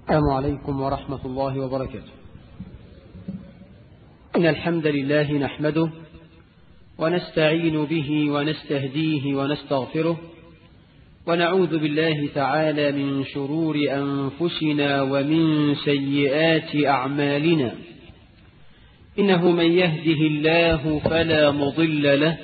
السلام عليكم ورحمة الله وبركاته إن الحمد لله نحمده ونستعين به ونستهديه ونستغفره ونعوذ بالله تعالى من شرور أنفسنا ومن سيئات أعمالنا إنه من يهده الله فلا مضل له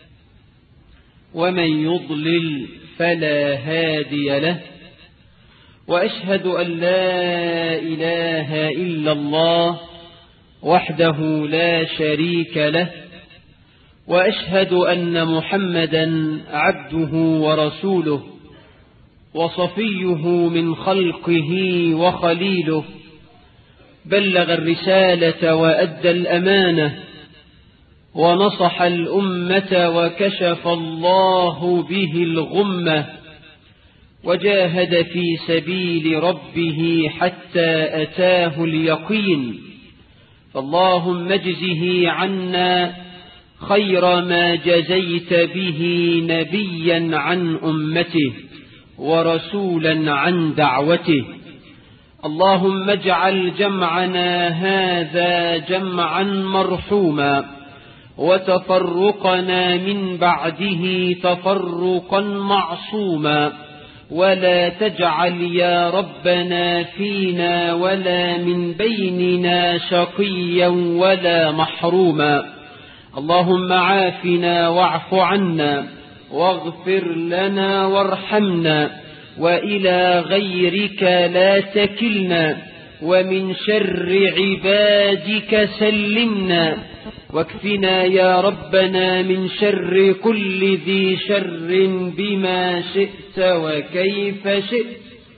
ومن يضلل فلا هادي له وأشهد أن لا إله إلا الله وحده لا شريك له وأشهد أن محمدا عبده ورسوله وصفيه من خلقه وخليله بلغ الرسالة وأدى الأمانة ونصح الأمة وكشف الله به الغمة وجاهد في سبيل ربه حتى أتاه اليقين فاللهم اجزه عنا خير ما جزيت به نبيا عن أمته ورسولا عن دعوته اللهم اجعل جمعنا هذا جمعا مرحوما وتفرقنا من بعده تفرقا معصوما ولا تجعل يا ربنا فينا ولا من بيننا شقيا ولا محروما اللهم عافنا واعف عنا واغفر لنا وارحمنا وإلى غيرك لا تكلنا ومن شر عبادك سلمنا واكفنا يا ربنا من شر كل ذي شر بما شئت وكيف شئت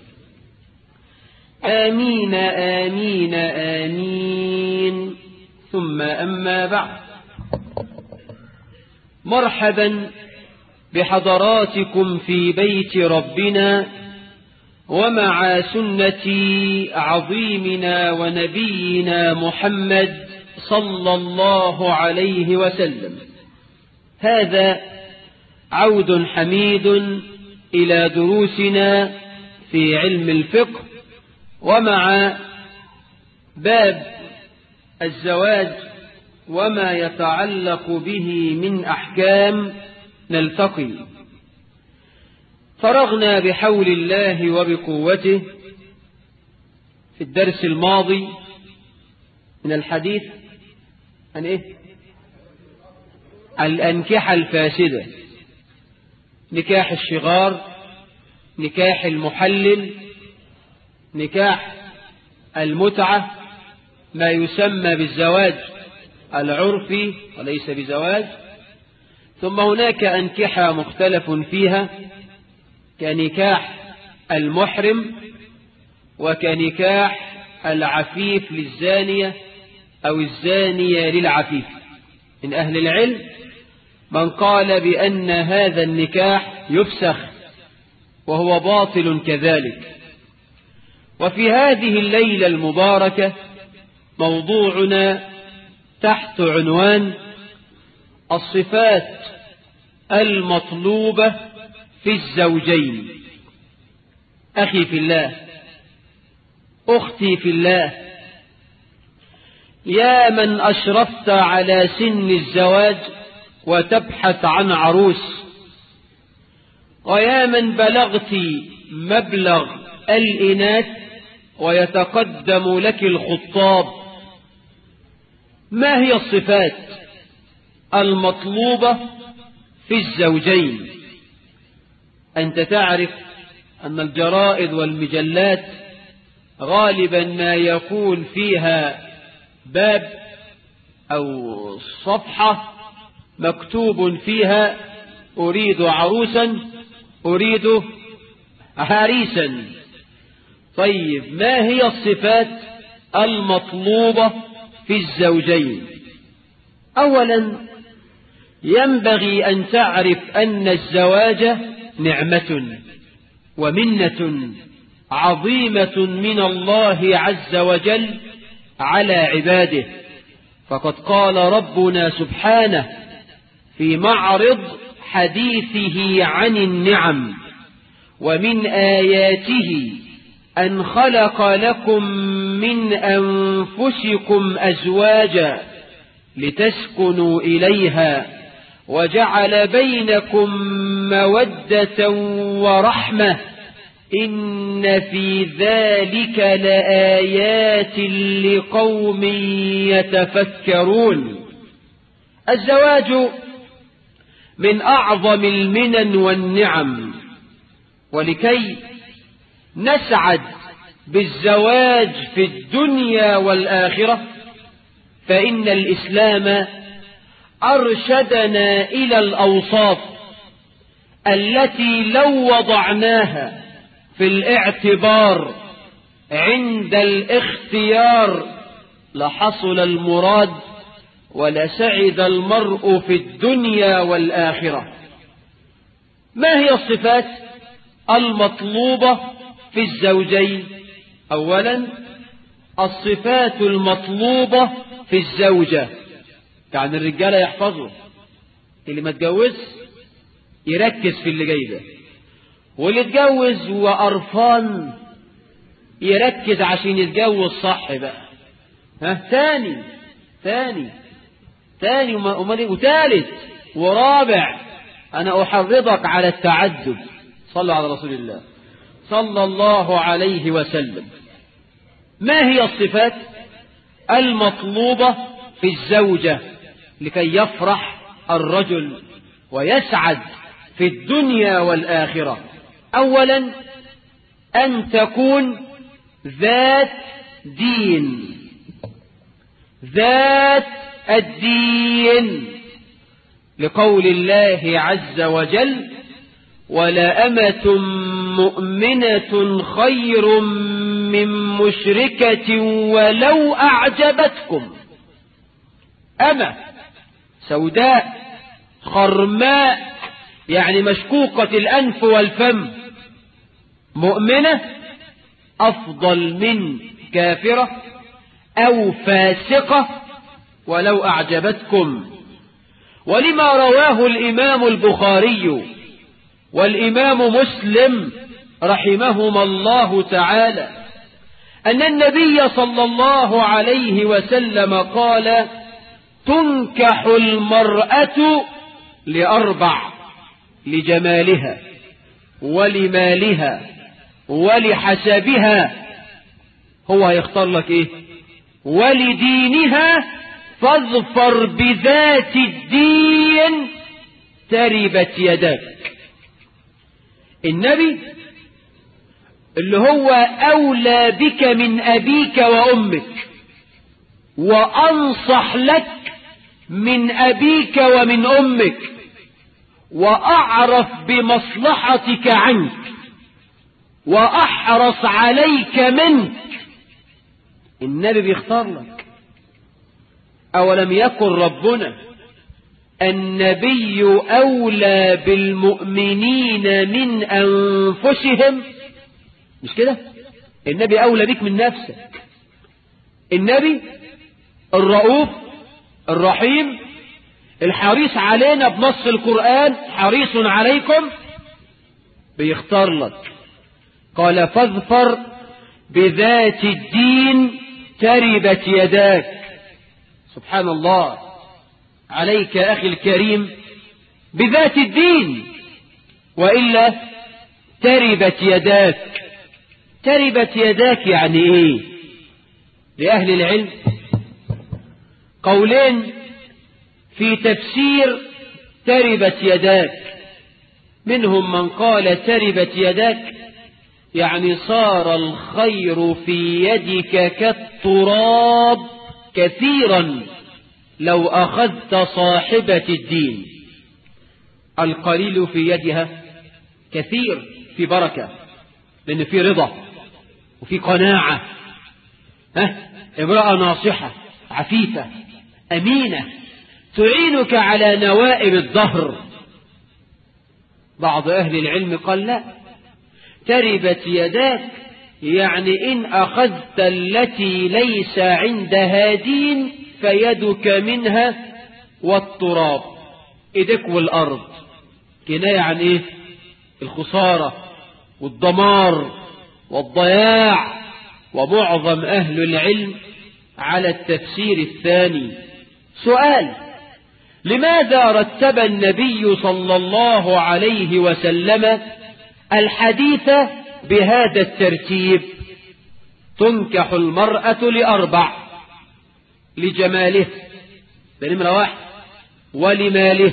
آمين آمين آمين ثم أما بعد مرحبا بحضراتكم في بيت ربنا ومع سنة عظيمنا ونبينا محمد صلى الله عليه وسلم هذا عود حميد إلى دروسنا في علم الفقه ومع باب الزواج وما يتعلق به من أحكام نلتقي فرغنا بحول الله وبقوته في الدرس الماضي من الحديث عن ايه الأنكحة الفاسدة نكاح الشغار نكاح المحلل نكاح المتعة ما يسمى بالزواج العرفي وليس بزواج ثم هناك أنكحة مختلف فيها كنكاح المحرم وكنكاح العفيف للزانية أو الزانية للعفيف من أهل العلم من قال بأن هذا النكاح يفسخ وهو باطل كذلك وفي هذه الليلة المباركة موضوعنا تحت عنوان الصفات المطلوبة في الزوجين أخي في الله أختي في الله يا من أشرفت على سن الزواج وتبحث عن عروس ويا من بلغت مبلغ الإناث ويتقدم لك الخطاب ما هي الصفات المطلوبة في الزوجين أنت تعرف أن الجرائد والمجلات غالبا ما يكون فيها باب أو صفحة مكتوب فيها أريد عروسا أريد عريسا طيب ما هي الصفات المطلوبة في الزوجين أولا ينبغي أن تعرف أن الزواج نعمة ومنة عظيمة من الله عز وجل على عباده فقد قال ربنا سبحانه في معرض حديثه عن النعم ومن آياته أن خلق لكم من أنفسكم أزواجا لتسكنوا إليها وجعل بينكم مودة ورحمة إن في ذلك لآيات لقوم يتفكرون الزواج من أعظم المنن والنعم ولكي نسعد بالزواج في الدنيا والآخرة فإن الإسلام أرشدنا إلى الأوصاف التي لو وضعناها في الاعتبار عند الاختيار لحصل المراد ولسعد المرء في الدنيا والآخرة ما هي الصفات المطلوبة في الزوجين أولا الصفات المطلوبة في الزوجة يعني الرجالة يحفظوا اللي ما تجوز يركز في اللي جاي ده واللي اتجوز وقرفان يركز عشان يتجوز صح بقى ها ثاني ثاني ثاني وثالث ورابع أنا أحرضك على التعدد صلوا على رسول الله صلى الله عليه وسلم ما هي الصفات المطلوبة في الزوجة لكي يفرح الرجل ويسعد في الدنيا والآخرة أولا أن تكون ذات دين ذات الدين لقول الله عز وجل ولأمة مؤمنة خير من مشركة ولو أعجبتكم أمة سوداء خرماء يعني مشكوكة الأنف والفم مؤمنة أفضل من كافرة أو فاسقة ولو أعجبتكم ولما رواه الإمام البخاري والإمام مسلم رحمهما الله تعالى أن النبي صلى الله عليه وسلم قال تنكح المرأة لأربع لجمالها ولمالها ولحسبها هو هيختار لك ايه ولدينها فاظفر بذات الدين تربت يدك النبي اللي هو أولى بك من أبيك وأمك وأنصح لك من أبيك ومن أمك وأعرف بمصلحتك عنك وأحرص عليك منك النبي بيختار لك أولم يكن ربنا النبي أولى بالمؤمنين من أنفسهم مش كده النبي أولى بك من نفسك النبي الرؤوف الرحيم الحريص علينا بنص القرآن حريص عليكم بيختار لك قال فاظفر بذات الدين تربت يداك سبحان الله عليك أخي الكريم بذات الدين وإلا تربت يداك تربت يداك يعني ايه لأهل العلم قولين في تفسير تربت يداك منهم من قال تربت يداك يعني صار الخير في يدك كالتراب كثيرا لو أخذت صاحبة الدين القليل في يدها كثير في بركة لأن في رضا وفي قناعة ها امرأة ناصحة عفيفة أمينة تعينك على نوائب الظهر بعض أهل العلم قال لا تربت يداك يعني إن أخذت التي ليس عندها دين فيدك منها والتراب إيدك والأرض كناية عن إيه الخسارة والدمار والضياع ومعظم أهل العلم على التفسير الثاني سؤال لماذا رتب النبي صلى الله عليه وسلم الحديث بهذا الترتيب تنكح المرأة لأربع لجماله ده نمرة واحد ولماله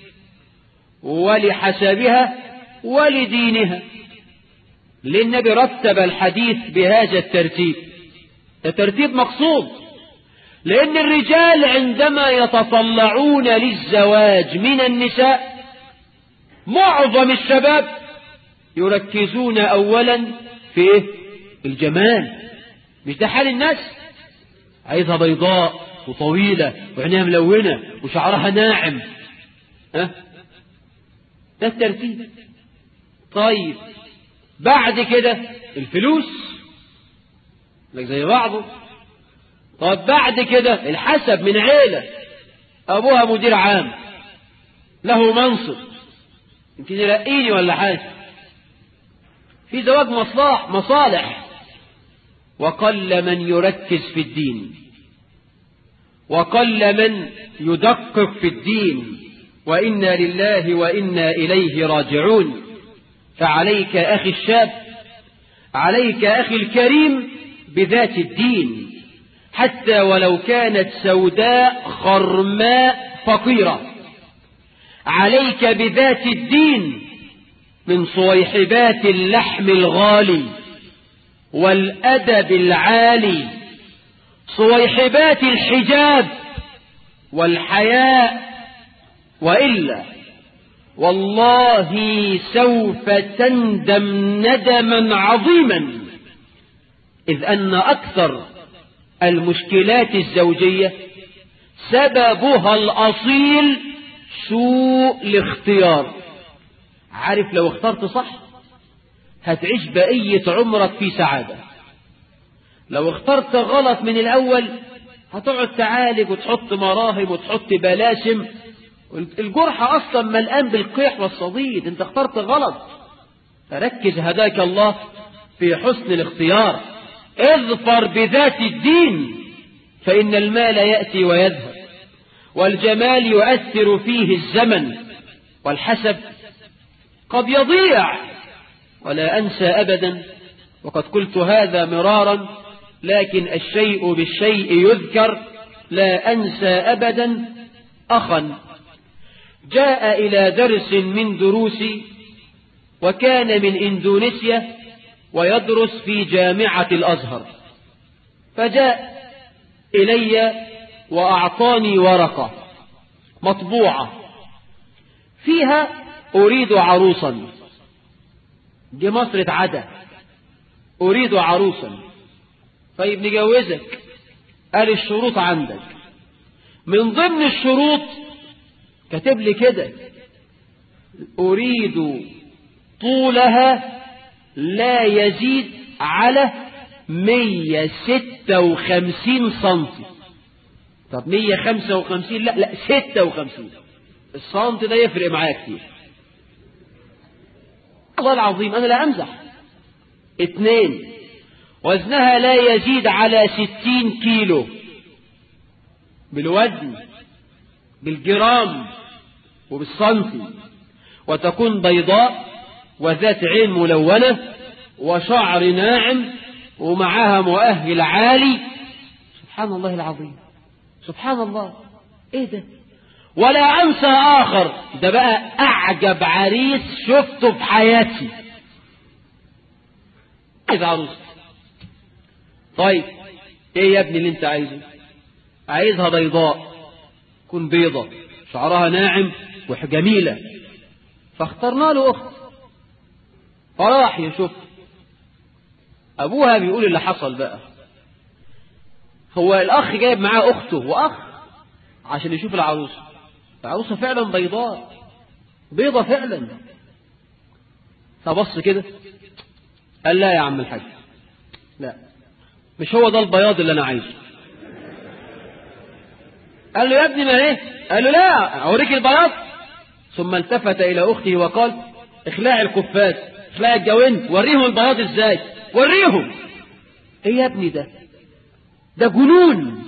ولحسبها ولدينها للنبي رتب الحديث بهذا الترتيب ده ترتيب مقصود لأن الرجال عندما يتطلعون للزواج من النساء معظم الشباب يركزون أولا في إيه؟ الجمال مش ده حال الناس عايزها بيضاء وطويلة وعينيها ملونة وشعرها ناعم ها ده الترتيب طيب بعد كده الفلوس لك زي بعضه طب بعد كده الحسب من عيلة أبوها مدير عام له منصب يمكن يلاقيني ولا حاجة في زواج مصلح مصالح وقل من يركز في الدين وقل من يدقق في الدين وإنا لله وإنا إليه راجعون فعليك أخي الشاب عليك أخي الكريم بذات الدين حتى ولو كانت سوداء خرماء فقيرة عليك بذات الدين من صويحبات اللحم الغالي والأدب العالي صويحبات الحجاب والحياء وإلا والله سوف تندم ندما عظيما إذ أن أكثر المشكلات الزوجية سببها الأصيل سوء الاختيار عارف لو اخترت صح هتعيش بقية عمرك في سعادة لو اخترت غلط من الأول هتقعد تعالج وتحط مراهم وتحط بلاسم الجرح أصلا ملآن بالقيح والصديد انت اخترت غلط فركز هداك الله في حسن الاختيار اظفر بذات الدين فإن المال يأتي ويذهب والجمال يؤثر فيه الزمن والحسب قد يضيع ولا أنسى أبدا وقد قلت هذا مرارا لكن الشيء بالشيء يذكر لا أنسى أبدا أخا جاء إلى درس من دروسي وكان من إندونيسيا ويدرس في جامعة الأزهر فجاء إلي وأعطاني ورقة مطبوعة فيها أريد عروسا دي مصر عدا أريد عروسا طيب نجوزك قال الشروط عندك من ضمن الشروط كاتب لي كده أريد طولها لا يزيد على 156 سنتي طب 155 لا لا 56 السنتي ده يفرق معايا كتير الله العظيم أنا لا أمزح اثنين وزنها لا يزيد على 60 كيلو بالوزن بالجرام وبالسنتي وتكون بيضاء وذات عين ملونة وشعر ناعم ومعها مؤهل عالي سبحان الله العظيم سبحان الله ايه ده ولا انسى اخر ده بقى اعجب عريس شفته في حياتي عايز عروس طيب ايه يا ابني اللي انت عايزه عايزها بيضاء تكون بيضة شعرها ناعم وجميلة فاخترنا له اخت فراح يشوف ابوها بيقول اللي حصل بقى هو الاخ جايب معاه اخته واخ عشان يشوف العروسه العروسه فعلا بيضاء بيضة فعلا فبص كده قال لا يا عم الحاج لا مش هو ده البياض اللي انا عايزه قال له يا ابني ما ايه قال له لا اوريك البياض ثم التفت الى اخته وقال اخلاع القفاز اخلاع الجوين وريهم البياض ازاي وريهم ايه يا ابني ده ده جنون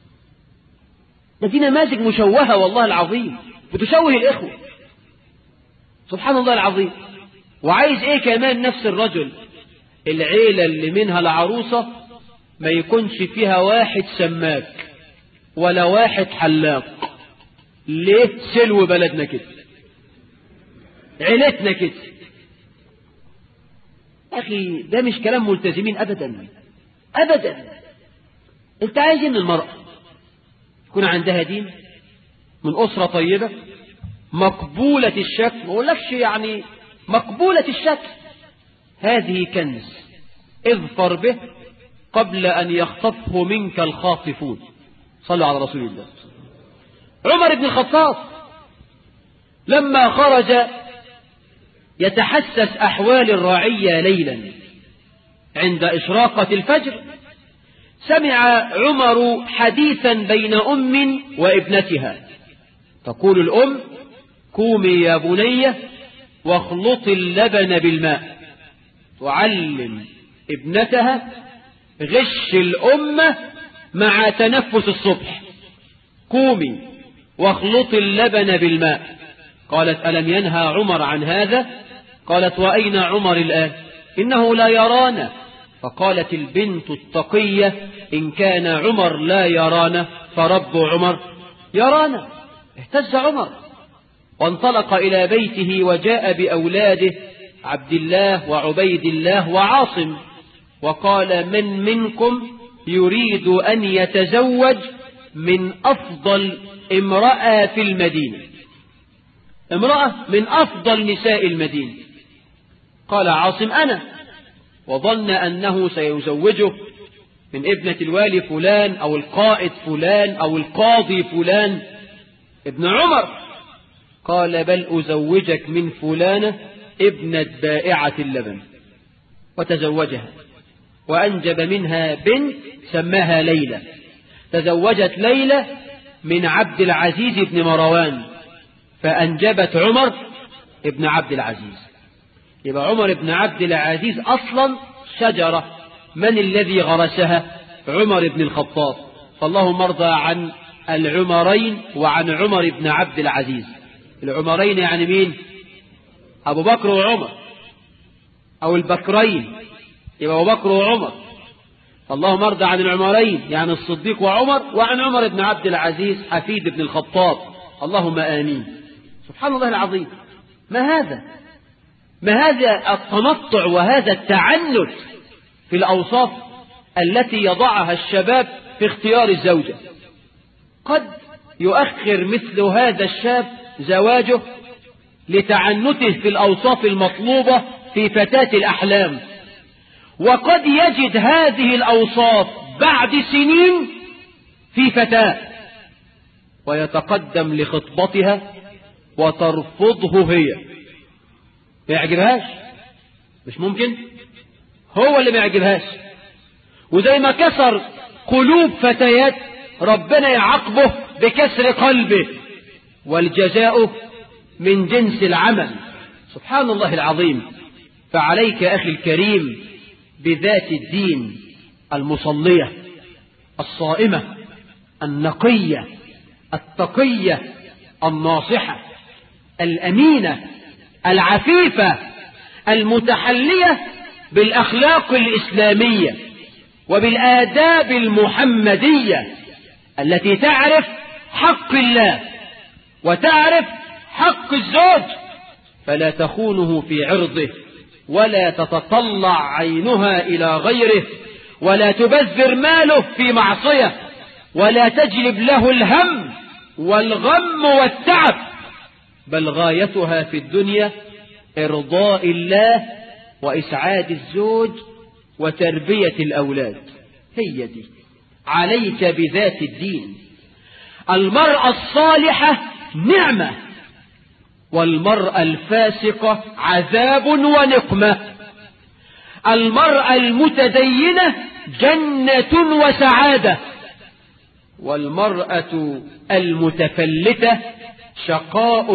ده دي نماذج مشوهة والله العظيم بتشوه الإخوة سبحان الله العظيم وعايز ايه كمان نفس الرجل العيلة اللي منها العروسة ما يكونش فيها واحد سماك ولا واحد حلاق ليه سلو بلدنا كده عيلتنا كده أخي ده مش كلام ملتزمين أبدا أبدا أنت عايز إن المرأة يكون عندها دين من أسرة طيبة مقبولة الشكل ما أقولكش يعني مقبولة الشكل هذه كنز اظفر به قبل أن يخطفه منك الخاطفون صلوا على رسول الله عمر بن الخطاب لما خرج يتحسس أحوال الرعية ليلا عند إشراقة الفجر سمع عمر حديثا بين أم وابنتها تقول الأم قومي يا بني واخلطي اللبن بالماء تعلم ابنتها غش الأمة مع تنفس الصبح قومي واخلطي اللبن بالماء قالت ألم ينهى عمر عن هذا قالت وأين عمر الآن إنه لا يرانا فقالت البنت التقية إن كان عمر لا يرانا فرب عمر يرانا اهتز عمر وانطلق إلى بيته وجاء بأولاده عبد الله وعبيد الله وعاصم وقال من منكم يريد أن يتزوج من أفضل امرأة في المدينة امرأة من أفضل نساء المدينة قال عاصم أنا وظن أنه سيزوجه من ابنة الوالي فلان أو القائد فلان أو القاضي فلان ابن عمر قال بل أزوجك من فلانة ابنة بائعة اللبن وتزوجها وأنجب منها بنت سماها ليلى تزوجت ليلى من عبد العزيز بن مروان فأنجبت عمر ابن عبد العزيز يبقى عمر بن عبد العزيز أصلا شجرة من الذي غرسها عمر بن الخطاب فاللهم ارضى عن العمرين وعن عمر بن عبد العزيز العمرين يعني مين أبو بكر وعمر أو البكرين يبقى أبو بكر وعمر اللهم ارضى عن العمرين يعني الصديق وعمر وعن عمر بن عبد العزيز حفيد بن الخطاب اللهم آمين سبحان الله العظيم ما هذا ما هذا التنطع وهذا التعنت في الأوصاف التي يضعها الشباب في اختيار الزوجة قد يؤخر مثل هذا الشاب زواجه لتعنته في الأوصاف المطلوبة في فتاة الأحلام وقد يجد هذه الأوصاف بعد سنين في فتاة ويتقدم لخطبتها وترفضه هي ما يعجبهاش مش ممكن هو اللي ما يعجبهاش وزي ما كسر قلوب فتيات ربنا يعاقبه بكسر قلبه والجزاء من جنس العمل سبحان الله العظيم فعليك أخي الكريم بذات الدين المصلية الصائمة النقية التقية الناصحة الأمينة العفيفة المتحلية بالأخلاق الإسلامية وبالآداب المحمدية التي تعرف حق الله وتعرف حق الزوج فلا تخونه في عرضه ولا تتطلع عينها إلى غيره ولا تبذر ماله في معصية ولا تجلب له الهم والغم والتعب بل غايتها في الدنيا إرضاء الله وإسعاد الزوج وتربية الأولاد هي دي عليك بذات الدين المرأة الصالحة نعمة والمرأة الفاسقة عذاب ونقمة المرأة المتدينة جنة وسعادة والمرأة المتفلتة شقاء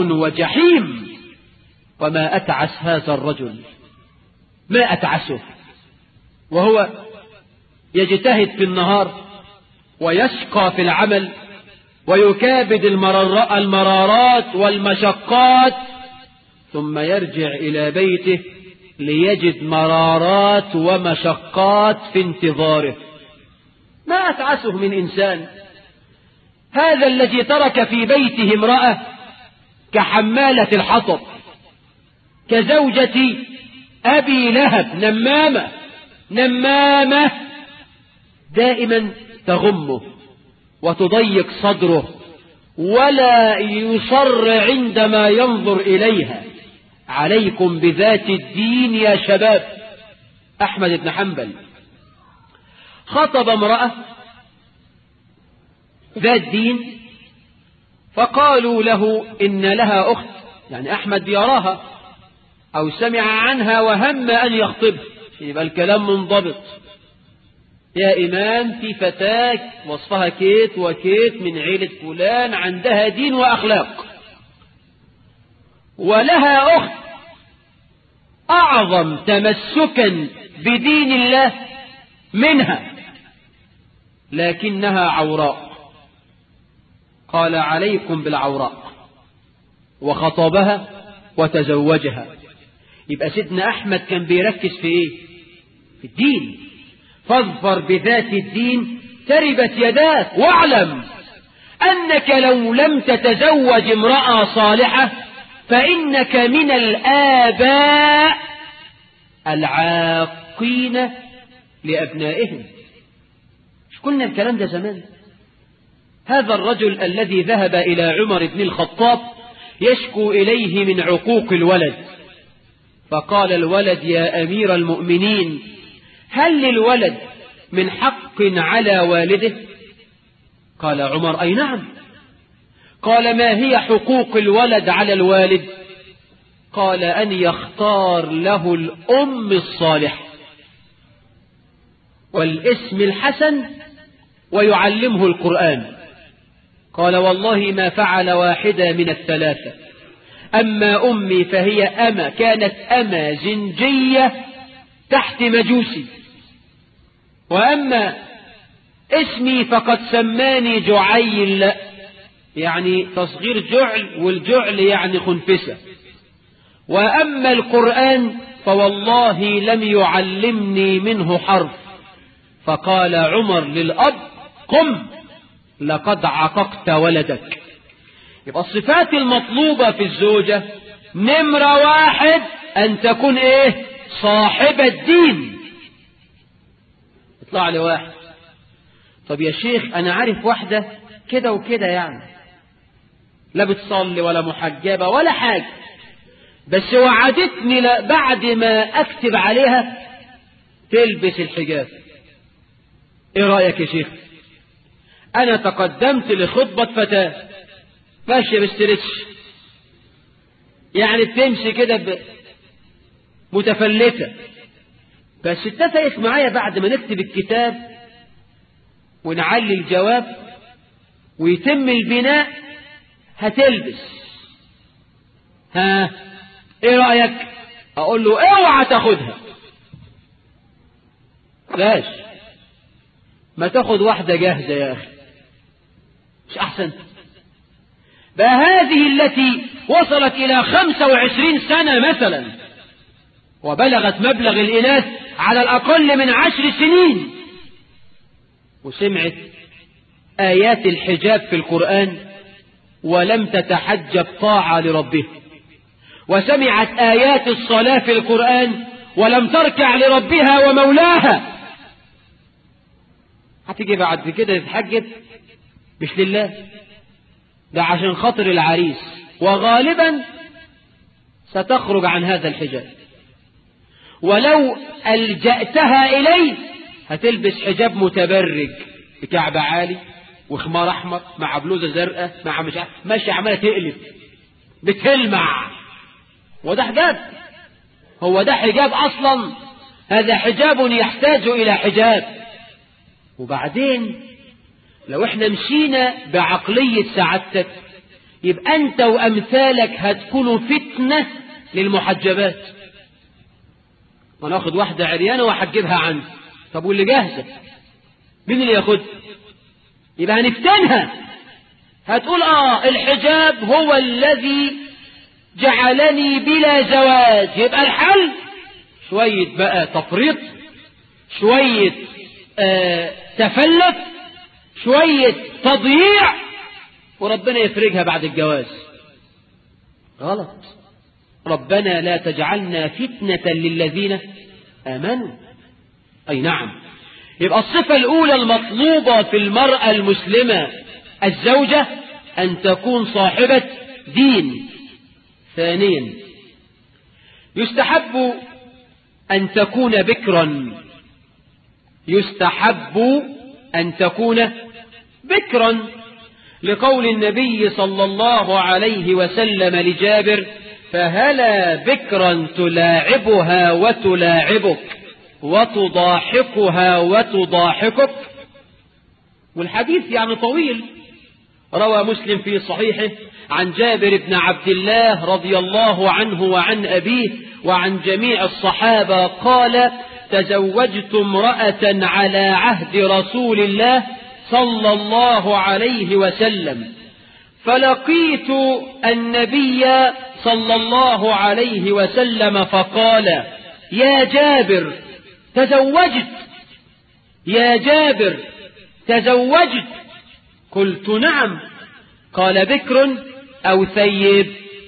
وجحيم وما أتعس هذا الرجل ما أتعسه وهو يجتهد في النهار ويشقى في العمل ويكابد المرار المرارات والمشقات ثم يرجع إلى بيته ليجد مرارات ومشقات في انتظاره ما أتعسه من إنسان هذا الذي ترك في بيته امرأة كحمالة الحطب كزوجة أبي لهب نمامة نمامة دائما تغمه وتضيق صدره ولا يصر عندما ينظر إليها عليكم بذات الدين يا شباب أحمد بن حنبل خطب امرأة ذات دين فقالوا له إن لها أخت يعني أحمد يراها أو سمع عنها وهم أن يخطبها يبقى الكلام منضبط يا إمام في فتاة وصفها كيت وكيت من عيلة فلان عندها دين وأخلاق ولها أخت أعظم تمسكا بدين الله منها لكنها عوراء قال عليكم بالعوراء وخطبها وتزوجها يبقى سيدنا أحمد كان بيركز في إيه في الدين فاظفر بذات الدين تربت يداك واعلم أنك لو لم تتزوج امرأة صالحة فإنك من الآباء العاقين لأبنائهم مش قلنا الكلام ده زمان هذا الرجل الذي ذهب إلى عمر بن الخطاب يشكو إليه من عقوق الولد فقال الولد يا أمير المؤمنين هل للولد من حق على والده قال عمر أي نعم قال ما هي حقوق الولد على الوالد قال أن يختار له الأم الصالح والاسم الحسن ويعلمه القرآن قال والله ما فعل واحدة من الثلاثة أما أمي فهي أما كانت أما زنجية تحت مجوسي وأما اسمي فقد سماني جعيل يعني تصغير جعل والجعل يعني خنفسة وأما القرآن فوالله لم يعلمني منه حرف فقال عمر للأب قم لقد عققت ولدك يبقى الصفات المطلوبة في الزوجة نمرة واحد أن تكون إيه صاحبة الدين يطلع لي واحد طب يا شيخ أنا عارف واحدة كده وكده يعني لا بتصلي ولا محجبة ولا حاجة بس وعدتني بعد ما أكتب عليها تلبس الحجاب ايه رأيك يا شيخ انا تقدمت لخطبة فتاة ماشية بستريتش يعني بتمشي كده ب... متفلتة بس اتفقت معايا بعد ما نكتب الكتاب ونعلي الجواب ويتم البناء هتلبس ها ايه رأيك اقول له اوعى تاخدها لاش ما تاخد واحدة جاهزة يا أخي مش أحسن بقى هذه التي وصلت إلى خمسة وعشرين سنة مثلا وبلغت مبلغ الإناث على الأقل من عشر سنين وسمعت آيات الحجاب في القرآن ولم تتحجب طاعة لربها وسمعت آيات الصلاة في القرآن ولم تركع لربها ومولاها هتيجي بعد كده تتحجب مش لله ده عشان خاطر العريس وغالبا ستخرج عن هذا الحجاب ولو ألجأتها إليه هتلبس حجاب متبرج بكعب عالي وخمار أحمر مع بلوزة زرقاء مع مش عارف ماشي عمالة تقلب بتلمع وده حجاب هو ده حجاب أصلا هذا حجاب يحتاج إلى حجاب وبعدين لو احنا مشينا بعقلية سعادتك يبقى انت وامثالك هتكونوا فتنة للمحجبات وناخد واحدة عريانة واحجبها عنه طب واللي جاهزة مين اللي ياخدها يبقى هنفتنها هتقول اه الحجاب هو الذي جعلني بلا زواج يبقى الحل شوية بقى تفريط شوية آه تفلت شوية تضييع وربنا يفرجها بعد الجواز غلط ربنا لا تجعلنا فتنة للذين آمنوا أي نعم يبقى الصفة الأولى المطلوبة في المرأة المسلمة الزوجة أن تكون صاحبة دين ثانيا يستحب أن تكون بكرا يستحب أن تكون بكرا لقول النبي صلى الله عليه وسلم لجابر فهلا بكرا تلاعبها وتلاعبك وتضاحكها وتضاحكك والحديث يعني طويل روى مسلم في صحيحه عن جابر بن عبد الله رضي الله عنه وعن أبيه وعن جميع الصحابة قال تزوجت امرأة على عهد رسول الله صلى الله عليه وسلم فلقيت النبي صلى الله عليه وسلم فقال يا جابر تزوجت يا جابر تزوجت قلت نعم قال بكر أو ثيب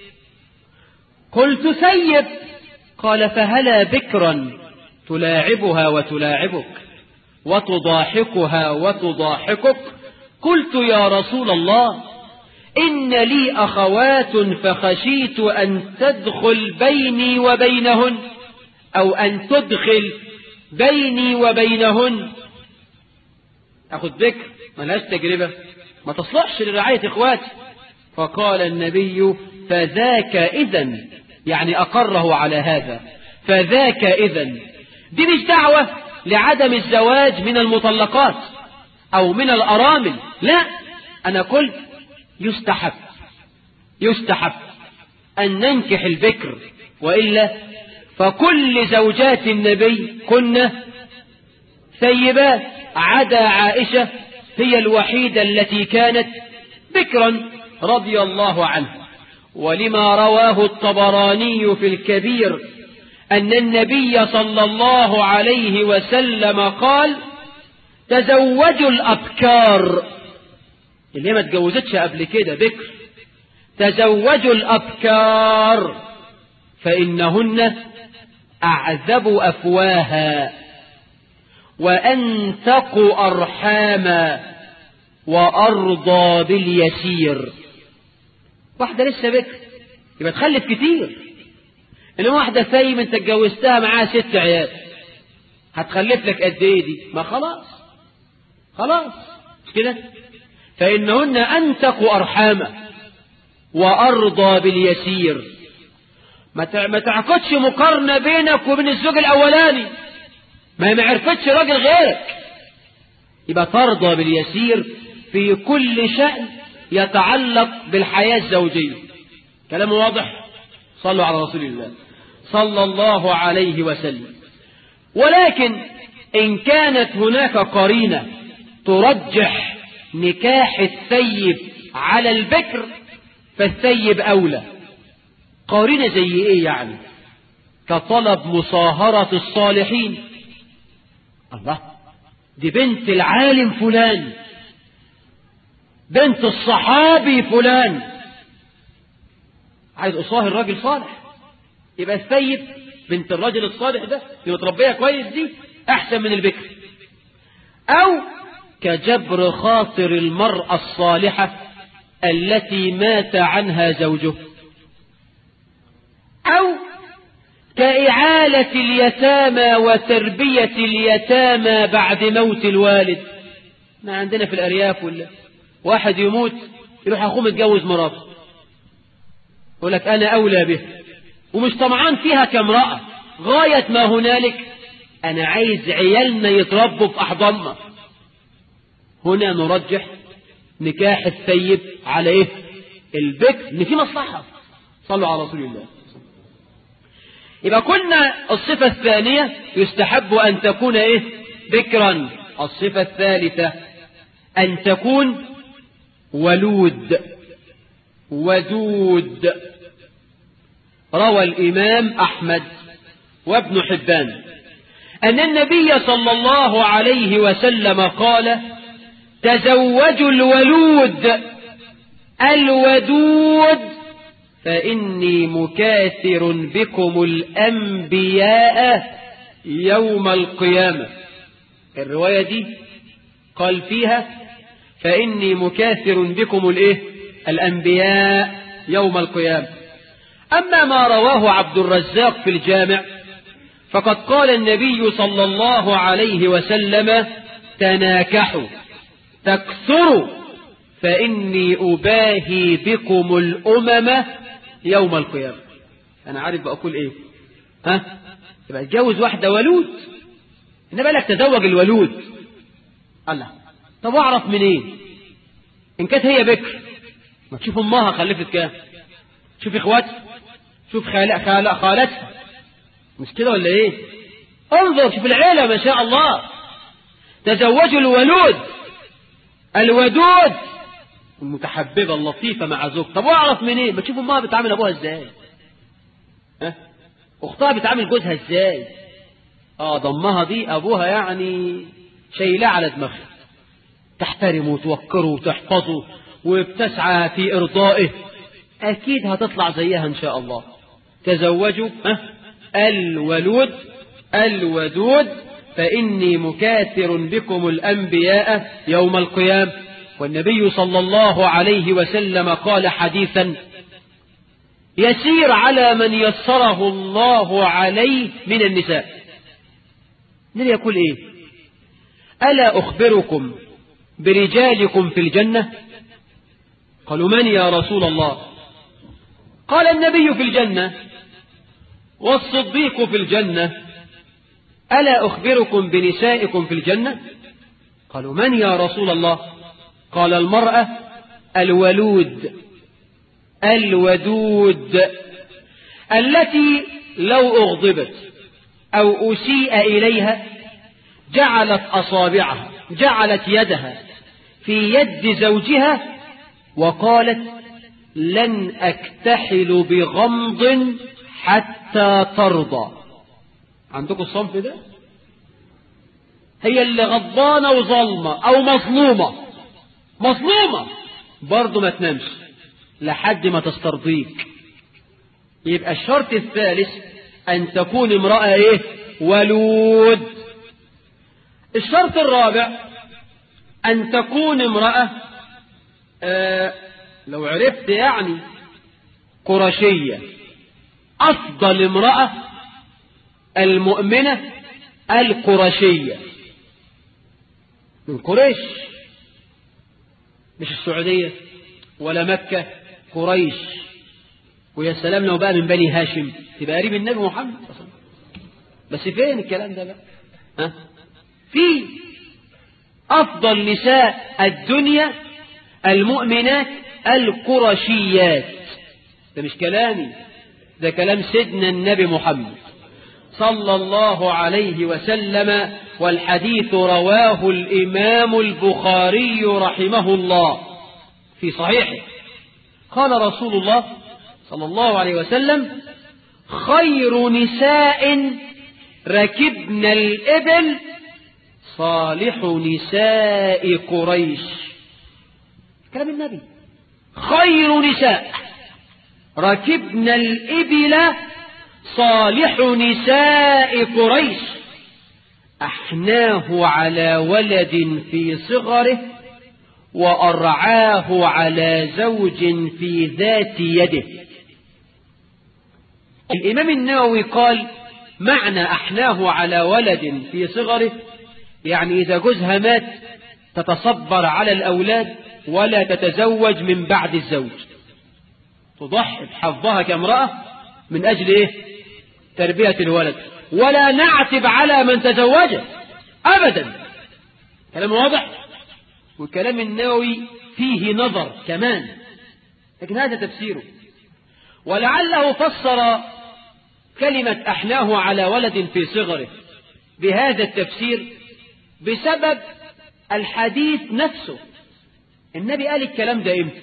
قلت ثيب قال فهلا بكرا تلاعبها وتلاعبك وتضاحكها وتضاحكك قلت يا رسول الله إن لي أخوات فخشيت أن تدخل بيني وبينهن أو أن تدخل بيني وبينهن أخذ ذكر ملهاش تجربة ما تصلحش لرعاية إخواتي فقال النبي فذاك إذا يعني أقره على هذا فذاك إذا دي مش دعوة لعدم الزواج من المطلقات أو من الأرامل لا أنا قلت يستحب يستحب أن ننكح البكر وإلا فكل زوجات النبي كنا ثيبات عدا عائشة هي الوحيدة التي كانت بكرا رضي الله عنه ولما رواه الطبراني في الكبير أن النبي صلى الله عليه وسلم قال تزوجوا الأبكار اللي ما تجوزتش قبل كده بكر تزوجوا الأبكار فإنهن أعذب أفواها وأنتق أرحاما وأرضى باليسير واحدة لسه بكر يبقى تخلف كتير إنما واحدة ثايم أنت اتجوزتها معاها ست عيال هتخلف لك قد إيه دي ما خلاص خلاص مش كده فإنهن أنتق أرحاما وأرضى باليسير ما تعقدش مقارنة بينك وبين الزوج الأولاني ما ما عرفتش راجل غيرك يبقى ترضى باليسير في كل شأن يتعلق بالحياة الزوجية كلام واضح صلوا على رسول الله صلى الله عليه وسلم ولكن إن كانت هناك قرينة ترجح نكاح الثيب على البكر فالثيب أولى قارنة زي إيه يعني كطلب مصاهرة الصالحين الله دي بنت العالم فلان بنت الصحابي فلان عايز أصاهر راجل صالح يبقى الثيب بنت الراجل الصالح ده اللي متربيه كويس دي أحسن من البكر أو كجبر خاطر المرأة الصالحة التي مات عنها زوجه أو كإعالة اليتامى وتربية اليتامى بعد موت الوالد ما عندنا في الأرياف ولا واحد يموت يروح أخوه متجوز مراته يقول لك أنا أولى به ومش طمعان فيها كامرأة غاية ما هنالك أنا عايز عيالنا يتربوا في أحضاننا هنا نرجح نكاح الثيب على إيه البكر إن في مصلحة صلوا على رسول الله يبقى كنا الصفة الثانية يستحب أن تكون إيه بكرا الصفة الثالثة أن تكون ولود ودود روى الإمام أحمد وابن حبان أن النبي صلى الله عليه وسلم قال تزوجوا الولود الودود فإني مكاثر بكم الأنبياء يوم القيامة الرواية دي قال فيها فإني مكاثر بكم الإيه؟ الأنبياء يوم القيامة أما ما رواه عبد الرزاق في الجامع فقد قال النبي صلى الله عليه وسلم تناكحوا تكثروا فإني أباهي بكم الأمم يوم القيامة أنا عارف بقول إيه ها يبقى اتجوز واحدة ولود إنما لك تزوج الولود الله طب أعرف منين إيه؟ إن كانت هي بكر ما تشوف أمها خلفت كام شوف إخواتها شوف خال... خال... خالتها مش كده ولا إيه انظر شوف العيلة ما شاء الله تزوجوا الولود الودود المتحببة اللطيفة مع زوج طب واعرف منين إيه؟ ما تشوف امها بتعامل ابوها ازاي ها اختها بتعامل جوزها ازاي اه ضمها دي ابوها يعني شايلاه على دماغها تحترمه وتوقره وتحفظه وبتسعى في ارضائه اكيد هتطلع زيها ان شاء الله تزوجوا ها الولود الودود فإني مكاثر بكم الأنبياء يوم القيام والنبي صلى الله عليه وسلم قال حديثا يسير على من يسره الله عليه من النساء من يقول ايه ألا أخبركم برجالكم في الجنة قالوا من يا رسول الله قال النبي في الجنة والصديق في الجنة ألا أخبركم بنسائكم في الجنة قالوا من يا رسول الله قال المرأة الولود الودود التي لو أغضبت أو أسيء إليها جعلت أصابعها جعلت يدها في يد زوجها وقالت لن أكتحل بغمض حتى ترضى عندكم الصنف ده هي اللي غضبانة وظلمة أو مظلومة مظلومة برضه ما تنامش لحد ما تسترضيك يبقى الشرط الثالث أن تكون امرأة إيه ولود الشرط الرابع أن تكون امرأة آه لو عرفت يعني قرشية أفضل امرأة المؤمنة القرشية من قريش مش السعودية ولا مكة قريش ويا سلام لو بقى من بني هاشم تبقى قريب النبي محمد بس فين الكلام ده بقى ها في أفضل نساء الدنيا المؤمنات القرشيات ده مش كلامي ده كلام سيدنا النبي محمد صلى الله عليه وسلم والحديث رواه الإمام البخاري رحمه الله في صحيحه قال رسول الله صلى الله عليه وسلم خير نساء ركبن الإبل صالح نساء قريش كلام النبي خير نساء ركبن الإبل صالح نساء قريش أحناه على ولد في صغره وأرعاه على زوج في ذات يده الإمام النووي قال معنى أحناه على ولد في صغره يعني إذا جوزها مات تتصبر على الأولاد ولا تتزوج من بعد الزوج تضحي بحظها كامرأة من أجل إيه تربية الولد ولا نعتب على من تزوجه أبدا كلام واضح وكلام النووي فيه نظر كمان لكن هذا تفسيره ولعله فسر كلمة أحناه على ولد في صغره بهذا التفسير بسبب الحديث نفسه النبي قال الكلام ده امتى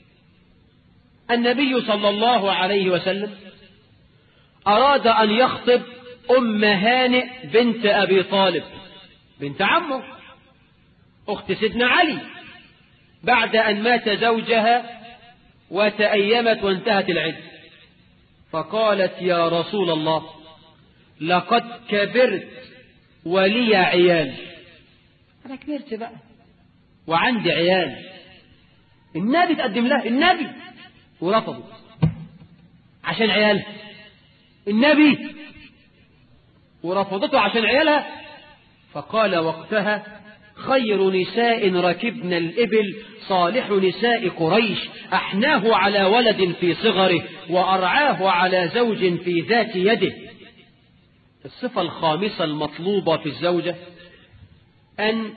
النبي صلى الله عليه وسلم أراد أن يخطب أم هانئ بنت أبي طالب بنت عمه أخت سيدنا علي بعد أن مات زوجها وتأيمت وانتهت العدة فقالت يا رسول الله لقد كبرت ولي عيال أنا كبرت بقى وعندي عيال النبي تقدم لها النبي ورفضوا عشان عيالها النبي ورفضته عشان عيالها فقال وقتها خير نساء ركبن الإبل صالح نساء قريش أحناه على ولد في صغره وأرعاه على زوج في ذات يده الصفة الخامسة المطلوبة في الزوجة أن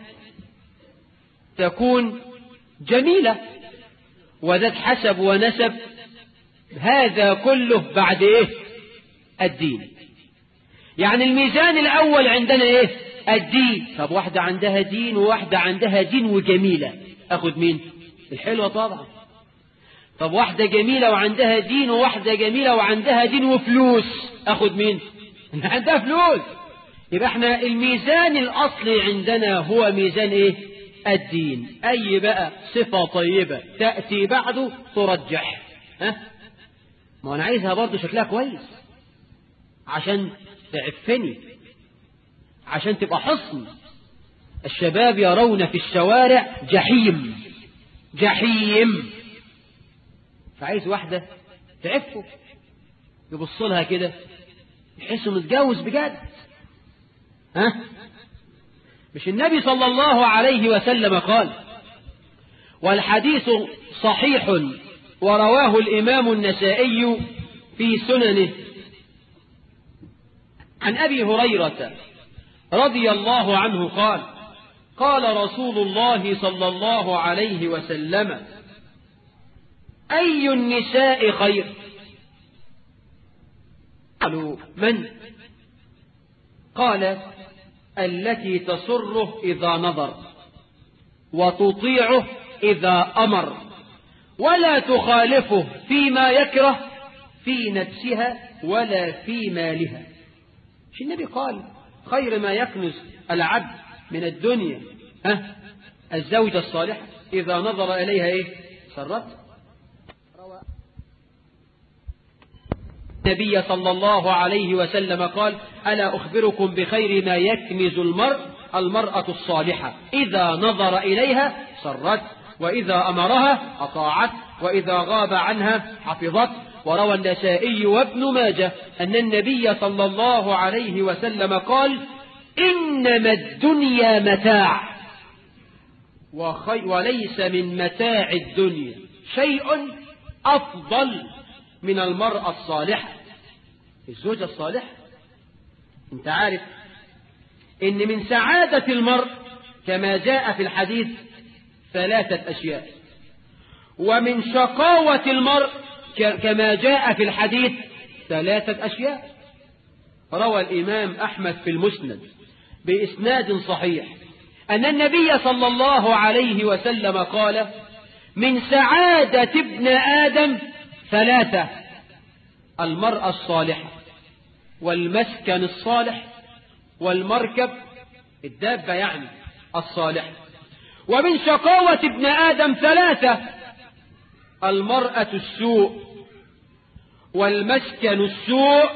تكون جميلة وذات حسب ونسب هذا كله بعد ايه الدين يعني الميزان الاول عندنا ايه الدين طب واحدة عندها دين وواحدة عندها دين وجميلة اخد مين الحلوة طبعا طب واحدة جميلة وعندها دين وواحدة جميلة وعندها دين وفلوس اخد مين عندها فلوس يبقى احنا الميزان الاصلي عندنا هو ميزان ايه الدين اي بقى صفة طيبة تأتي بعده ترجح ها ما انا عايزها برضه شكلها كويس عشان تعفني عشان تبقى حصن الشباب يرون في الشوارع جحيم جحيم فعايز واحدة تعفه يبص لها كده يحسه متجوز بجد ها مش النبي صلى الله عليه وسلم قال والحديث صحيح ورواه الإمام النسائي في سننه عن أبي هريرة رضي الله عنه قال قال رسول الله صلى الله عليه وسلم أي النساء خير قالوا من قال التي تسره إذا نظر وتطيعه إذا أمر ولا تخالفه فيما يكره في نفسها ولا في مالها مش النبي قال خير ما يكنز العبد من الدنيا ها الزوجة الصالحة إذا نظر إليها إيه سرت النبي صلى الله عليه وسلم قال ألا أخبركم بخير ما يكنز المرء المرأة الصالحة إذا نظر إليها سرت وإذا أمرها أطاعت وإذا غاب عنها حفظت وروى النسائي وابن ماجه أن النبي صلى الله عليه وسلم قال إنما الدنيا متاع وخي وليس من متاع الدنيا شيء أفضل من المرأة الصالحة الزوجة الصالحة انت عارف ان من سعادة المرء كما جاء في الحديث ثلاثة أشياء ومن شقاوة المرء كما جاء في الحديث ثلاثة أشياء روى الإمام أحمد في المسند بإسناد صحيح أن النبي صلى الله عليه وسلم قال من سعادة ابن آدم ثلاثة المرأة الصالحة والمسكن الصالح والمركب الدابة يعني الصالحة ومن شقاوة ابن آدم ثلاثة المرأة السوء والمسكن السوء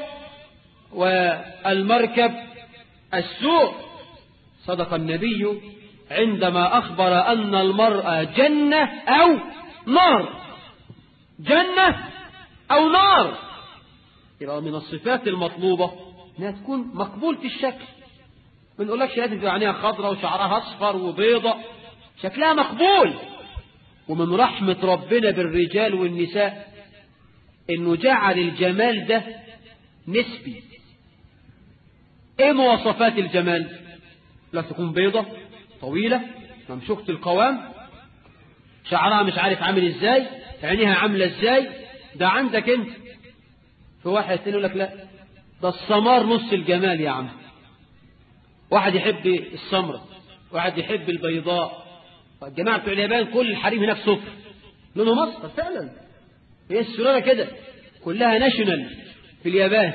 والمركب السوء صدق النبي عندما أخبر أن المرأة جنة أو نار جنة أو نار يبقى من الصفات المطلوبة أنها تكون مقبولة الشكل ما نقولكش لازم تبقى عينيها خضراء وشعرها أصفر وبيضة شكلها مقبول ومن رحمة ربنا بالرجال والنساء انه جعل الجمال ده نسبي ايه مواصفات الجمال لا تكون بيضة طويلة ممشوكة القوام شعرها مش عارف عامل ازاي عينيها عاملة ازاي ده عندك انت في واحد تاني يقول لك لا ده السمار نص الجمال يا عم واحد يحب السمرة واحد يحب البيضاء الجماعة بتوع اليابان كل الحريم هناك صفر لونه مصر فعلا هي السلالة كده كلها ناشونال في اليابان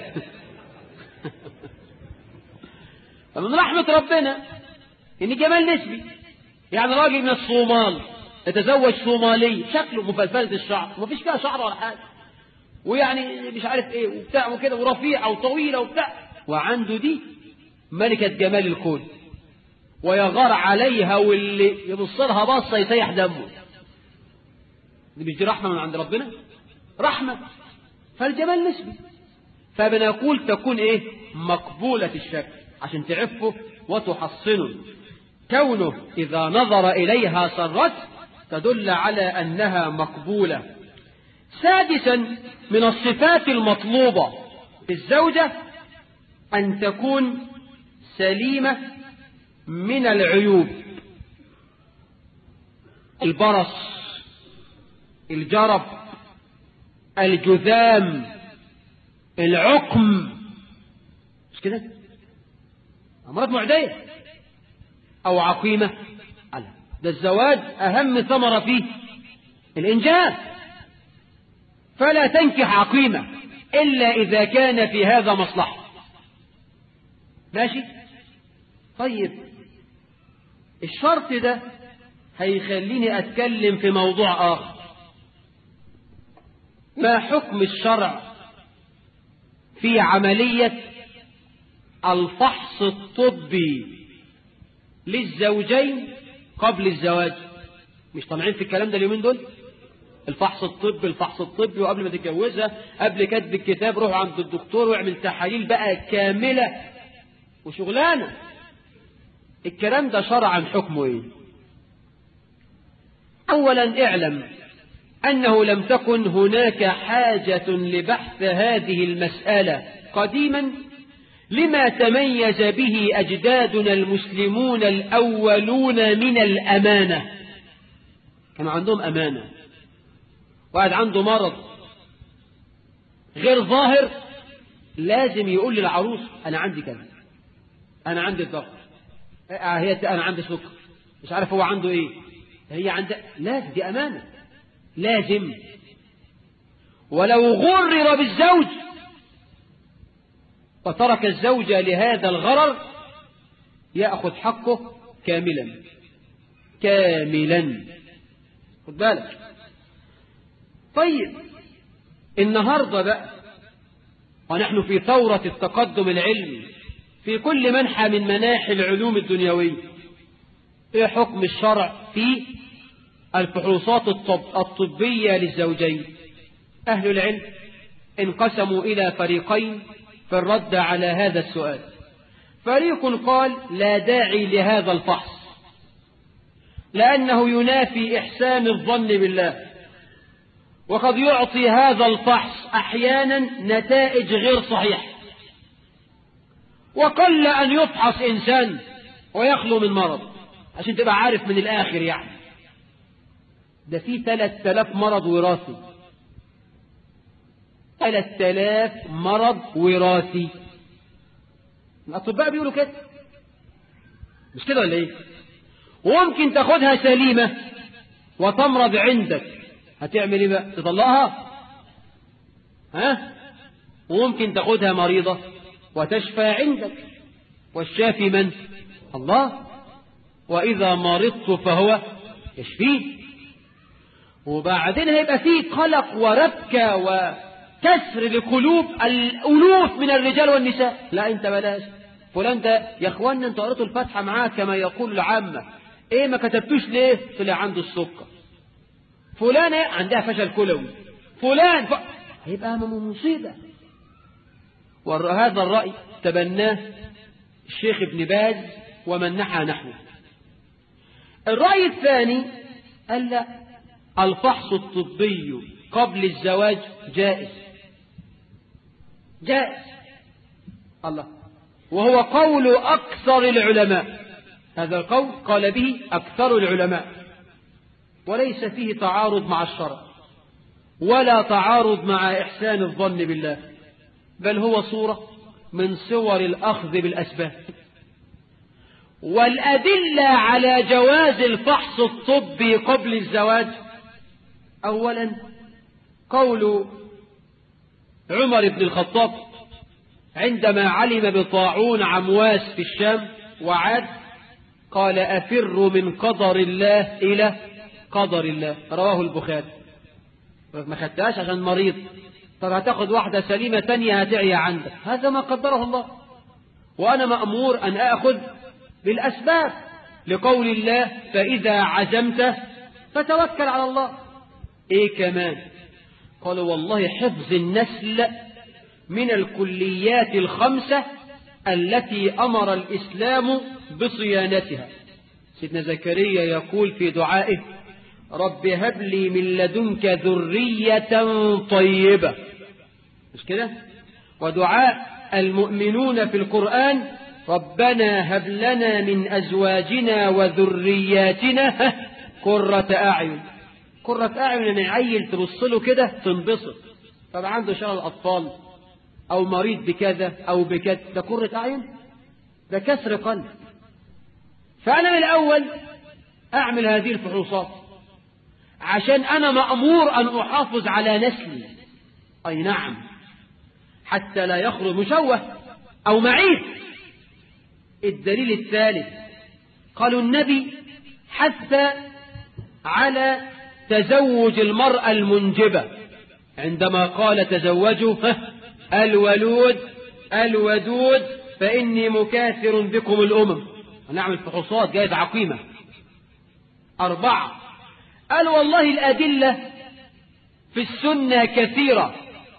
فمن رحمة ربنا إن جمال نسبي يعني راجل من الصومال يتزوج صومالي شكله مفلفلة الشعر ومفيش فيها شعر ولا حاجة ويعني مش عارف ايه وبتاع وكده ورفيعة وطويلة وبتاع وعنده دي ملكة جمال الكون ويغار عليها واللي يبص لها بصة يسيح دمه دي مش دي رحمة من عند ربنا رحمة فالجمال نسبي فبنقول تكون ايه مقبولة الشكل عشان تعفه وتحصنه كونه إذا نظر إليها سرت تدل على أنها مقبولة سادسا من الصفات المطلوبة في الزوجة أن تكون سليمة من العيوب البرص الجرب الجذام العقم مش كده أمراض معدية أو عقيمة ده الزواج أهم ثمرة فيه الإنجاب فلا تنكح عقيمة إلا إذا كان في هذا مصلحة ماشي طيب الشرط ده هيخليني أتكلم في موضوع آخر ما حكم الشرع في عملية الفحص الطبي للزوجين قبل الزواج مش طالعين في الكلام ده اليومين دول الفحص الطبي الفحص الطبي وقبل ما تتجوزها قبل كتب الكتاب روح عند الدكتور واعمل تحاليل بقى كاملة وشغلانة الكلام ده شرعا حكمه ايه اولا اعلم انه لم تكن هناك حاجة لبحث هذه المسألة قديما لما تميز به أجدادنا المسلمون الأولون من الأمانة كان عندهم أمانة واحد عنده مرض غير ظاهر لازم يقول للعروس أنا عندي كذا أنا عندي الضغط هي أنا عندي سكر مش عارف هو عنده إيه هي عنده لازم دي أمانة لازم ولو غرر بالزوج وترك الزوجة لهذا الغرر يأخذ حقه كاملا كاملا خد بالك طيب النهاردة بقى ونحن في ثورة التقدم العلمي في كل منحى من مناحي العلوم الدنيوية ايه حكم الشرع في الفحوصات الطب الطبية للزوجين أهل العلم انقسموا إلى فريقين في الرد على هذا السؤال فريق قال لا داعي لهذا الفحص لأنه ينافي إحسان الظن بالله وقد يعطي هذا الفحص أحيانا نتائج غير صحيحة وقل أن يفحص إنسان ويخلو من مرض عشان تبقى عارف من الآخر يعني ده في ثلاث آلاف مرض وراثي ثلاث آلاف مرض وراثي الأطباء بيقولوا كده مش كده ولا ايه وممكن تاخدها سليمة وتمرض عندك هتعمل ايه بقى تطلقها ها وممكن تاخدها مريضة وتشفى عندك والشافي من الله وإذا مرضت فهو يشفيه وبعدين هيبقى فيه قلق وربكة وكسر لقلوب الألوف من الرجال والنساء لا انت بلاش فلان ده يا اخوانا انت قريتوا الفاتحة معاه كما يقول العامة ايه ما كتبتوش ليه طلع عنده السكر فلانة عندها فشل كلوي فلان ف... هيبقى مصيبة وهذا الرأي تبناه الشيخ ابن باز ومن نحى نحوه الرأي الثاني قال لا الفحص الطبي قبل الزواج جائز جائز الله وهو قول أكثر العلماء هذا القول قال به أكثر العلماء وليس فيه تعارض مع الشرع ولا تعارض مع إحسان الظن بالله بل هو صورة من صور الأخذ بالأسباب والأدلة على جواز الفحص الطبي قبل الزواج أولا قول عمر بن الخطاب عندما علم بطاعون عمواس في الشام وعاد قال أفر من قدر الله إلى قدر الله رواه البخاري ما خدتهاش عشان مريض طب هتاخد واحدة سليمة تانية هتعيا عندك هذا ما قدره الله وأنا مأمور أن أخذ بالأسباب لقول الله فإذا عزمت فتوكل على الله إيه كمان قالوا والله حفظ النسل من الكليات الخمسة التي أمر الإسلام بصيانتها سيدنا زكريا يقول في دعائه رب هب لي من لدنك ذرية طيبة مش كده ودعاء المؤمنون في القرآن ربنا هب لنا من أزواجنا وذرياتنا قرة أعين قرة أعين يعني عيل تبص له كده تنبسط طب عنده شلل أطفال أو مريض بكذا أو بكذا ده قرة أعين ده كسر قلب فأنا من الأول أعمل هذه الفحوصات عشان أنا مأمور أن أحافظ على نسلي أي نعم حتى لا يخرج مشوه أو معيب الدليل الثالث قالوا النبي حث على تزوج المرأة المنجبة عندما قال تزوجوا الولود الودود فإني مكاثر بكم الأمم ونعمل فحوصات جايزة عقيمة أربعة قال والله الأدلة في السنة كثيرة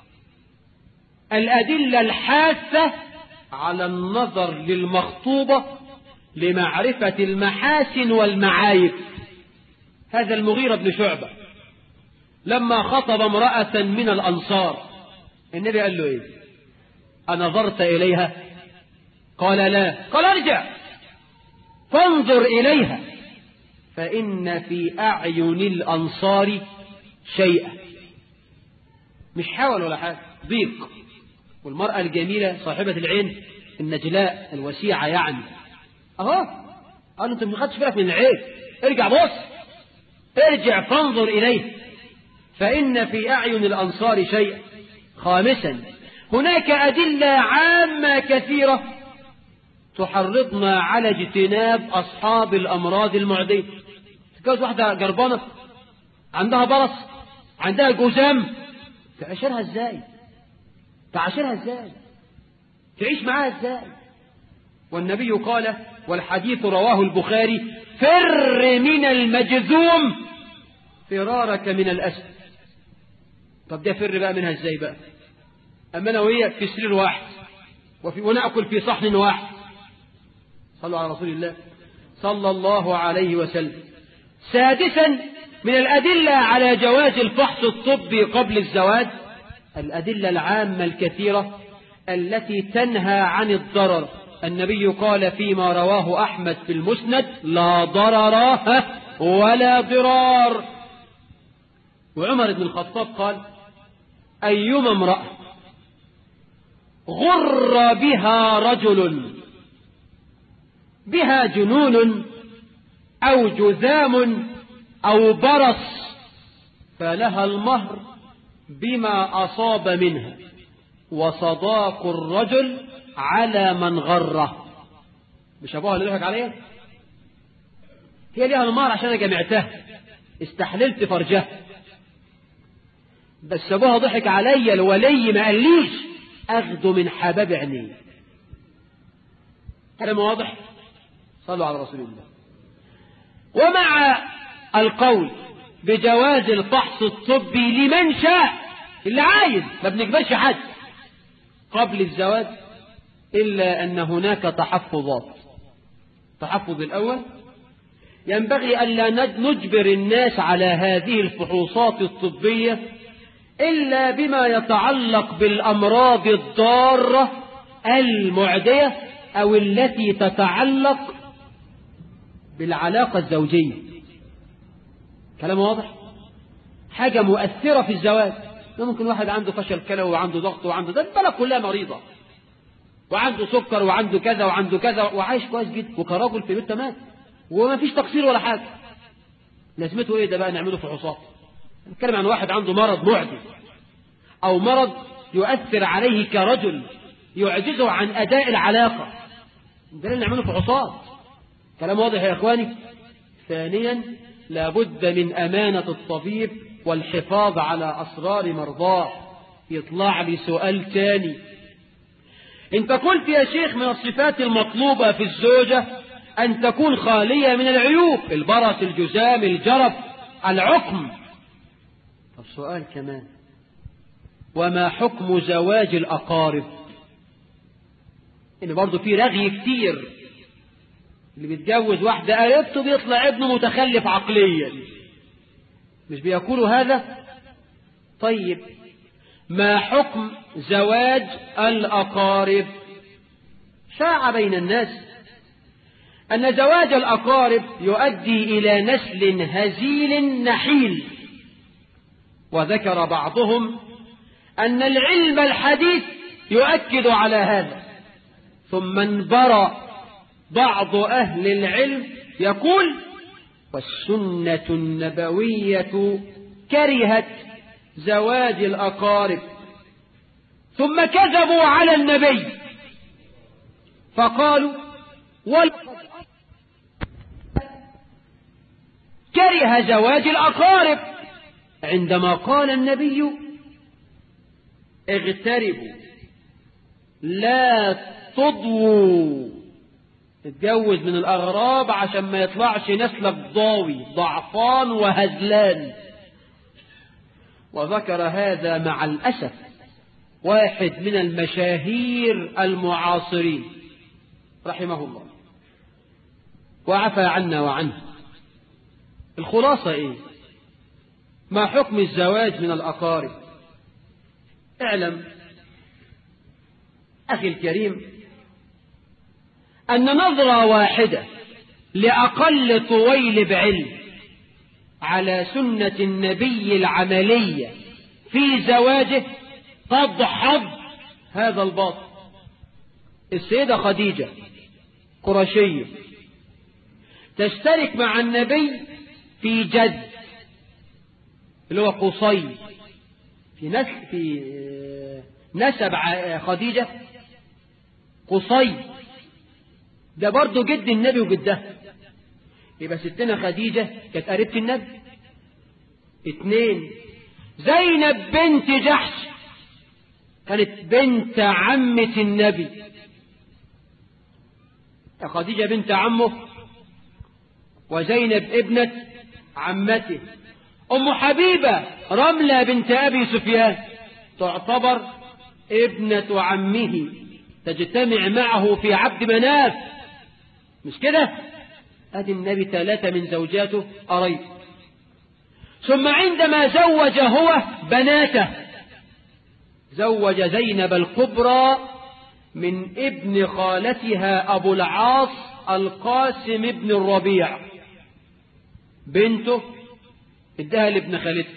الأدلة الحاثة على النظر للمخطوبة لمعرفة المحاسن والمعايب هذا المغيرة بن شعبة لما خطب امرأة من الأنصار النبي قال له إيه أنظرت إليها قال لا قال ارجع فانظر إليها فإن في أعين الأنصار شيئا مش حاول ولا حاجة ضيق والمرأة الجميلة صاحبة العين النجلاء الوسيعة يعني أهو قال أنت ما خدتش بالك من العين ارجع بص ارجع فانظر إليه فإن في أعين الأنصار شيئا خامسا هناك أدلة عامة كثيرة تحرضنا على اجتناب أصحاب الأمراض المعدية تتجوز واحدة جربانة عندها برص عندها جزام تعاشرها ازاي تعاشرها ازاي تعيش معاها ازاي والنبي قال والحديث رواه البخاري فر من المجذوم فرارك من الأسد طب ده فر بقى منها ازاي بقى أما أنا وهي في سرير واحد وفي ونأكل في صحن واحد صلوا على رسول الله صلى الله عليه وسلم سادسا من الأدلة على جواز الفحص الطبي قبل الزواج الأدلة العامة الكثيرة التي تنهى عن الضرر النبي قال فيما رواه أحمد في المسند لا ضرر ولا ضرار وعمر بن الخطاب قال أيما امرأة غر بها رجل بها جنون أو جذام أو برص فلها المهر بما أصاب منها وصداق الرجل على من غره مش أبوها اللي ضحك عليها هي ليها المهر عشان أنا جمعتها استحللت فرجها بس أبوها ضحك عليا الولي ما قاليش أخده من حباب عينيه كلام واضح صلوا على رسول الله ومع القول بجواز الفحص الطبي لمن شاء اللي عايز ما بنجبرش حد قبل الزواج إلا أن هناك تحفظات التحفظ الأول ينبغي ألا نجبر الناس على هذه الفحوصات الطبية إلا بما يتعلق بالأمراض الضارة المعدية أو التي تتعلق بالعلاقة الزوجية كلام واضح حاجة مؤثرة في الزواج ممكن واحد عنده فشل كلوي وعنده ضغط وعنده ده البلد كلها مريضة وعنده سكر وعنده كذا وعنده كذا وعايش كويس جدا وكراجل في بيت تمام وما فيش تقصير ولا حاجة لازمته ايه ده بقى نعمله فحوصات نتكلم عن واحد عنده مرض معدي او مرض يؤثر عليه كرجل يعجزه عن اداء العلاقة ده اللي نعمله فحوصات كلام واضح يا اخواني ثانيا لابد من امانة الطبيب والحفاظ على اسرار مرضاه يطلع لي سؤال تاني انت قلت يا شيخ من الصفات المطلوبة في الزوجة أن تكون خالية من العيوب البرص الجزام الجرب العقم طب سؤال كمان وما حكم زواج الأقارب إن برضو في رغي كتير اللي بيتجوز واحدة قريبته بيطلع ابنه متخلف عقليا مش بيقولوا هذا طيب ما حكم زواج الأقارب شاع بين الناس أن زواج الأقارب يؤدي إلى نسل هزيل نحيل وذكر بعضهم أن العلم الحديث يؤكد على هذا ثم انبرى بعض أهل العلم يقول والسنة النبوية كرهت زواج الأقارب ثم كذبوا على النبي فقالوا وال كره زواج الأقارب عندما قال النبي اغتربوا لا تضووا اتجوز من الأغراب عشان ما يطلعش نسلك ضاوي ضعفان وهزلان وذكر هذا مع الأسف واحد من المشاهير المعاصرين رحمه الله وعفى عنا وعنه الخلاصة ايه ما حكم الزواج من الأقارب اعلم أخي الكريم أن نظرة واحدة لأقل طويل بعلم على سنة النبي العملية في زواجه تضحض هذا الباطل السيدة خديجة قرشية تشترك مع النبي في جد اللي هو قصي في نسل في نسب خديجة قصي ده برضه جد النبي وجدها يبقى ستنا خديجة كانت قريبة النبي اتنين زينب بنت جحش كانت بنت عمة النبي خديجة بنت عمه وزينب ابنة عمته أم حبيبة رملة بنت أبي سفيان تعتبر ابنة عمه تجتمع معه في عبد مناف مش كده ادي النبي ثلاثة من زوجاته قريب ثم عندما زوج هو بناته زوج زينب الكبرى من ابن خالتها أبو العاص القاسم ابن الربيع بنته ادها لابن خالته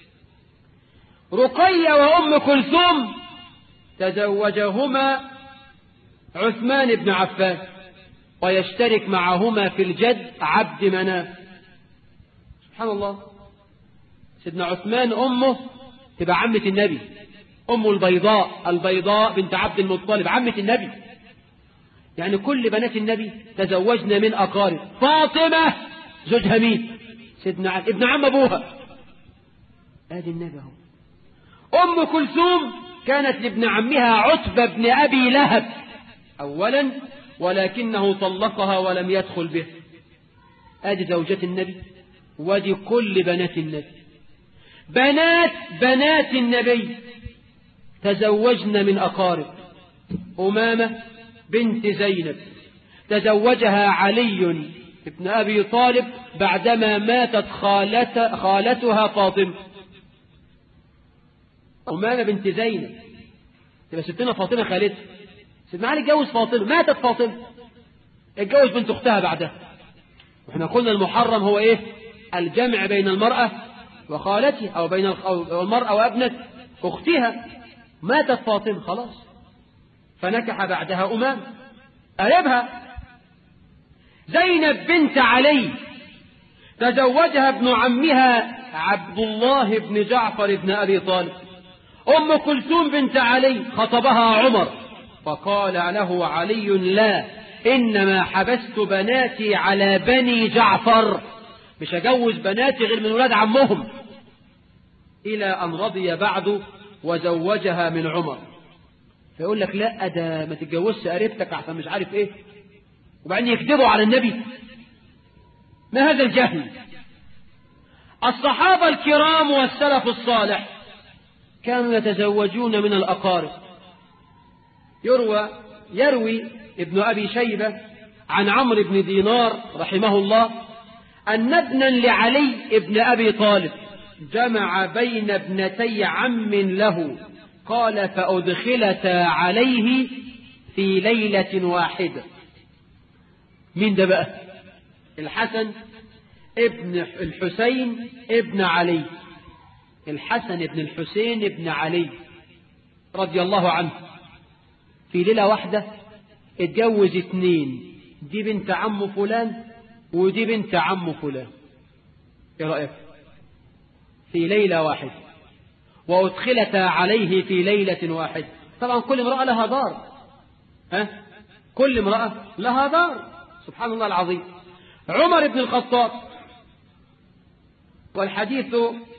رقية وأم كلثوم تزوجهما عثمان بن عفان ويشترك معهما في الجد عبد مناف سبحان الله سيدنا عثمان أمه تبقى عمة النبي أمه البيضاء البيضاء بنت عبد المطلب عمة النبي يعني كل بنات النبي تزوجنا من أقارب فاطمة زوجها مين سيدنا علي ابن عم أبوها ادي النبي اهو أم كلثوم كانت لابن عمها عتبة بن أبي لهب أولا ولكنه طلقها ولم يدخل به ادي زوجة النبي ودي كل بنات النبي بنات بنات النبي تزوجن من أقارب أمامة بنت زينب تزوجها علي ابن أبي طالب بعدما ماتت خالت خالتها فاطمة أمامة بنت زينب تبقى ستنا فاطمة خالتها سيدنا علي اتجوز فاطمة ماتت فاطمة اتجوز بنت أختها بعدها واحنا قلنا المحرم هو ايه الجمع بين المرأة وخالتها أو بين المرأة وابنة أختها ماتت فاطمة خلاص فنكح بعدها أمام قريبها زينب بنت علي تزوجها ابن عمها عبد الله بن جعفر بن أبي طالب أم كلثوم بنت علي خطبها عمر فقال له علي لا إنما حبست بناتي على بني جعفر مش أجوز بناتي غير من ولاد عمهم إلى أن رضي بعده وزوجها من عمر فيقول لك لا ده ما تتجوزش قريبتك عشان مش عارف ايه وبعدين يكذبوا على النبي ما هذا الجهل الصحابة الكرام والسلف الصالح كانوا يتزوجون من الأقارب يروى يروي ابن أبي شيبة عن عمرو بن دينار رحمه الله أن ابنا لعلي ابن أبي طالب جمع بين ابنتي عم له قال فأدخلتا عليه في ليلة واحدة مين ده بقى الحسن ابن الحسين ابن علي الحسن ابن الحسين ابن علي رضي الله عنه في ليلة واحدة اتجوز اتنين دي بنت عم فلان ودي بنت عم فلان ايه رأيك في ليلة واحدة وأدخلتا عليه في ليلة واحدة طبعا كل امرأة لها دار ها كل امرأة لها دار سبحان الله العظيم عمر بن الخطاب والحديث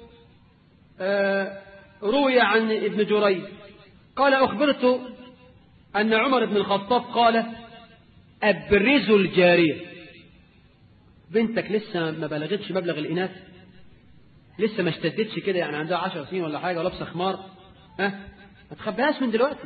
آه روي عن ابن جريج قال أخبرت أن عمر بن الخطاب قال أبرزوا الجارية بنتك لسه ما بلغتش مبلغ الإناث لسه ما اشتدتش كده يعني عندها عشر سنين ولا حاجة ولابسة خمار ها ما تخبيهاش من دلوقتي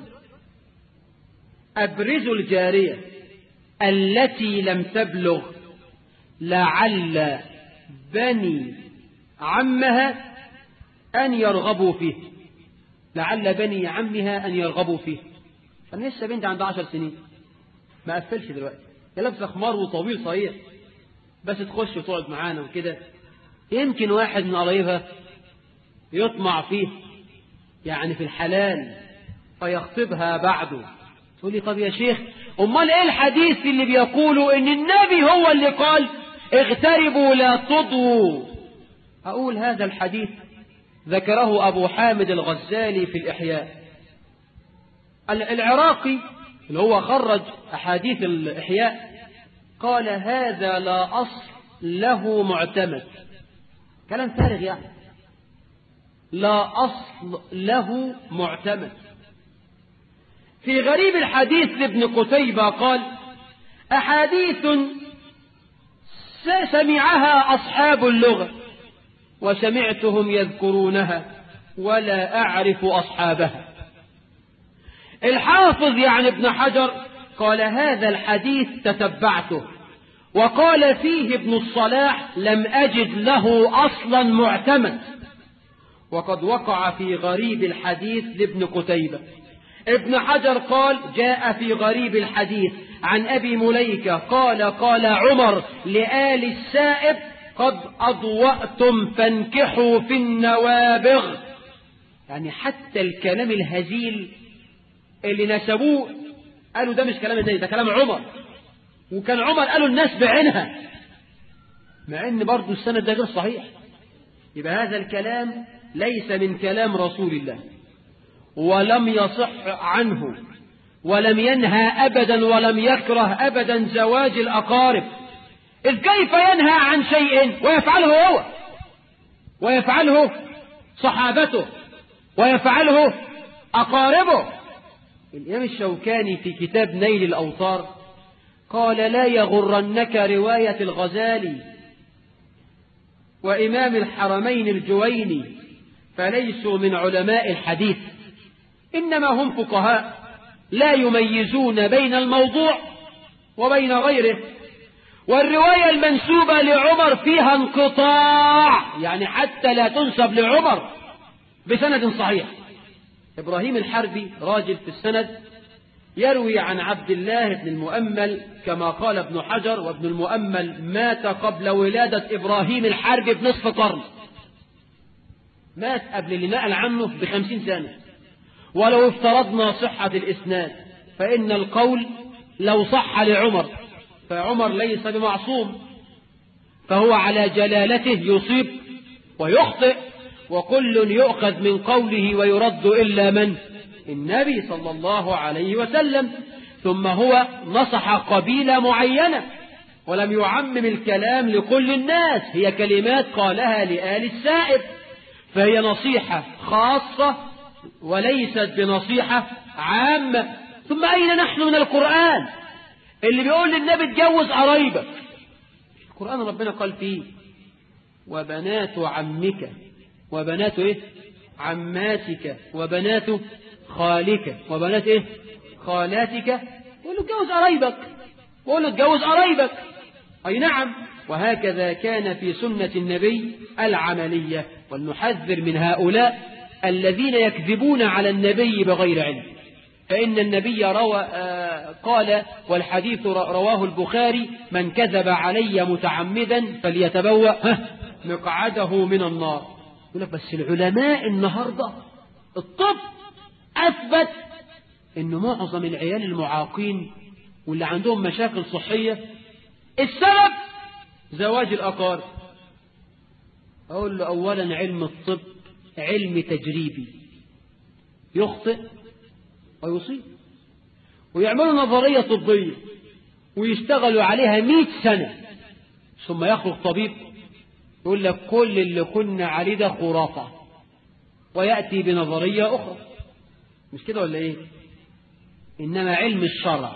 أبرزوا الجارية التي لم تبلغ لعل بني عمها أن يرغبوا فيه لعل بني عمها أن يرغبوا فيه أنا لسه بنت عندها عشر سنين ما قفلش دلوقتي هي لابسه خمار وطويل صحيح بس تخش وتقعد معانا وكده يمكن واحد من قرايبها يطمع فيه يعني في الحلال فيخطبها بعده تقول لي طب يا شيخ امال ايه الحديث اللي بيقولوا ان النبي هو اللي قال اغتربوا لا تضووا اقول هذا الحديث ذكره ابو حامد الغزالي في الاحياء العراقي اللي هو خرج احاديث الاحياء قال هذا لا اصل له معتمد كلام فارغ يعني لا أصل له معتمد في غريب الحديث لابن قتيبة قال أحاديث سمعها أصحاب اللغة وسمعتهم يذكرونها ولا أعرف أصحابها الحافظ يعني ابن حجر قال هذا الحديث تتبعته وقال فيه ابن الصلاح لم أجد له أصلا معتمد وقد وقع في غريب الحديث لابن قتيبة ابن حجر قال جاء في غريب الحديث عن أبي مليكة قال قال عمر لآل السائب قد أضوأتم فانكحوا في النوابغ يعني حتى الكلام الهزيل اللي نسبوه قالوا ده مش كلام زي ده كلام عمر وكان عمر قالوا الناس بعينها مع ان برضه السند ده غير صحيح يبقى هذا الكلام ليس من كلام رسول الله ولم يصح عنه ولم ينهى أبدا ولم يكره أبدا زواج الأقارب إذ كيف ينهى عن شيء ويفعله هو ويفعله صحابته ويفعله أقاربه الإمام الشوكاني في كتاب نيل الأوطار قال لا يغرنك رواية الغزالي وإمام الحرمين الجويني فليسوا من علماء الحديث إنما هم فقهاء لا يميزون بين الموضوع وبين غيره والرواية المنسوبة لعمر فيها انقطاع يعني حتى لا تنسب لعمر بسند صحيح إبراهيم الحربي راجل في السند يروي عن عبد الله بن المؤمل كما قال ابن حجر وابن المؤمل مات قبل ولادة إبراهيم الحربي بنصف قرن مات قبل اللي نقل عنه بخمسين سنة ولو افترضنا صحة الإسناد فإن القول لو صح لعمر فعمر ليس بمعصوم فهو على جلالته يصيب ويخطئ وكل يؤخذ من قوله ويرد إلا من النبي صلى الله عليه وسلم ثم هو نصح قبيلة معينة ولم يعمم الكلام لكل الناس هي كلمات قالها لآل السائب فهي نصيحة خاصة وليست بنصيحة عامة ثم أين نحن من القرآن اللي بيقول للنبي اتجوز قرايبك القرآن ربنا قال فيه وبنات عمك وبنات ايه عماتك وبنات خالك وبنات ايه خالاتك قول له اتجوز قرايبك قول له اتجوز قرايبك أي نعم وهكذا كان في سنة النبي العملية ولنحذر من هؤلاء الذين يكذبون على النبي بغير علم فإن النبي روى آه قال والحديث رواه البخاري من كذب علي متعمدا فليتبوأ مقعده من النار يقول لك بس العلماء النهاردة الطب أثبت أن معظم العيال المعاقين واللي عندهم مشاكل صحية السبب زواج الأقارب أقول له أولا علم الطب علم تجريبي يخطئ ويصيب ويعملوا نظرية طبية ويشتغلوا عليها مئة سنة ثم يخرج طبيب يقول لك كل اللي كنا عليه ده خرافة ويأتي بنظرية أخرى مش كده ولا إيه إنما علم الشرع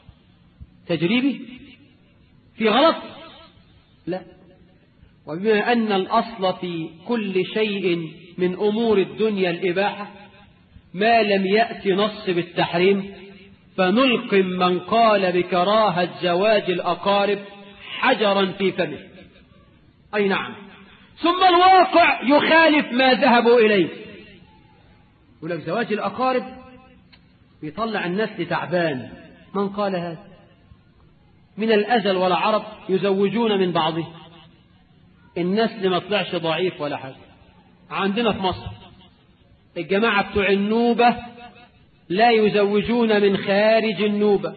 تجريبي في غلط لا وبما أن الأصل في كل شيء من أمور الدنيا الإباحة ما لم يأتي نص بالتحريم فنلقم من قال بكراهة زواج الأقارب حجرا في فمه أي نعم ثم الواقع يخالف ما ذهبوا إليه يقول لك زواج الأقارب بيطلع النسل تعبان من قال هذا من الأزل ولا عرب يزوجون من بعضهم النسل ما طلعش ضعيف ولا حاجة عندنا في مصر الجماعة بتوع النوبة لا يزوجون من خارج النوبة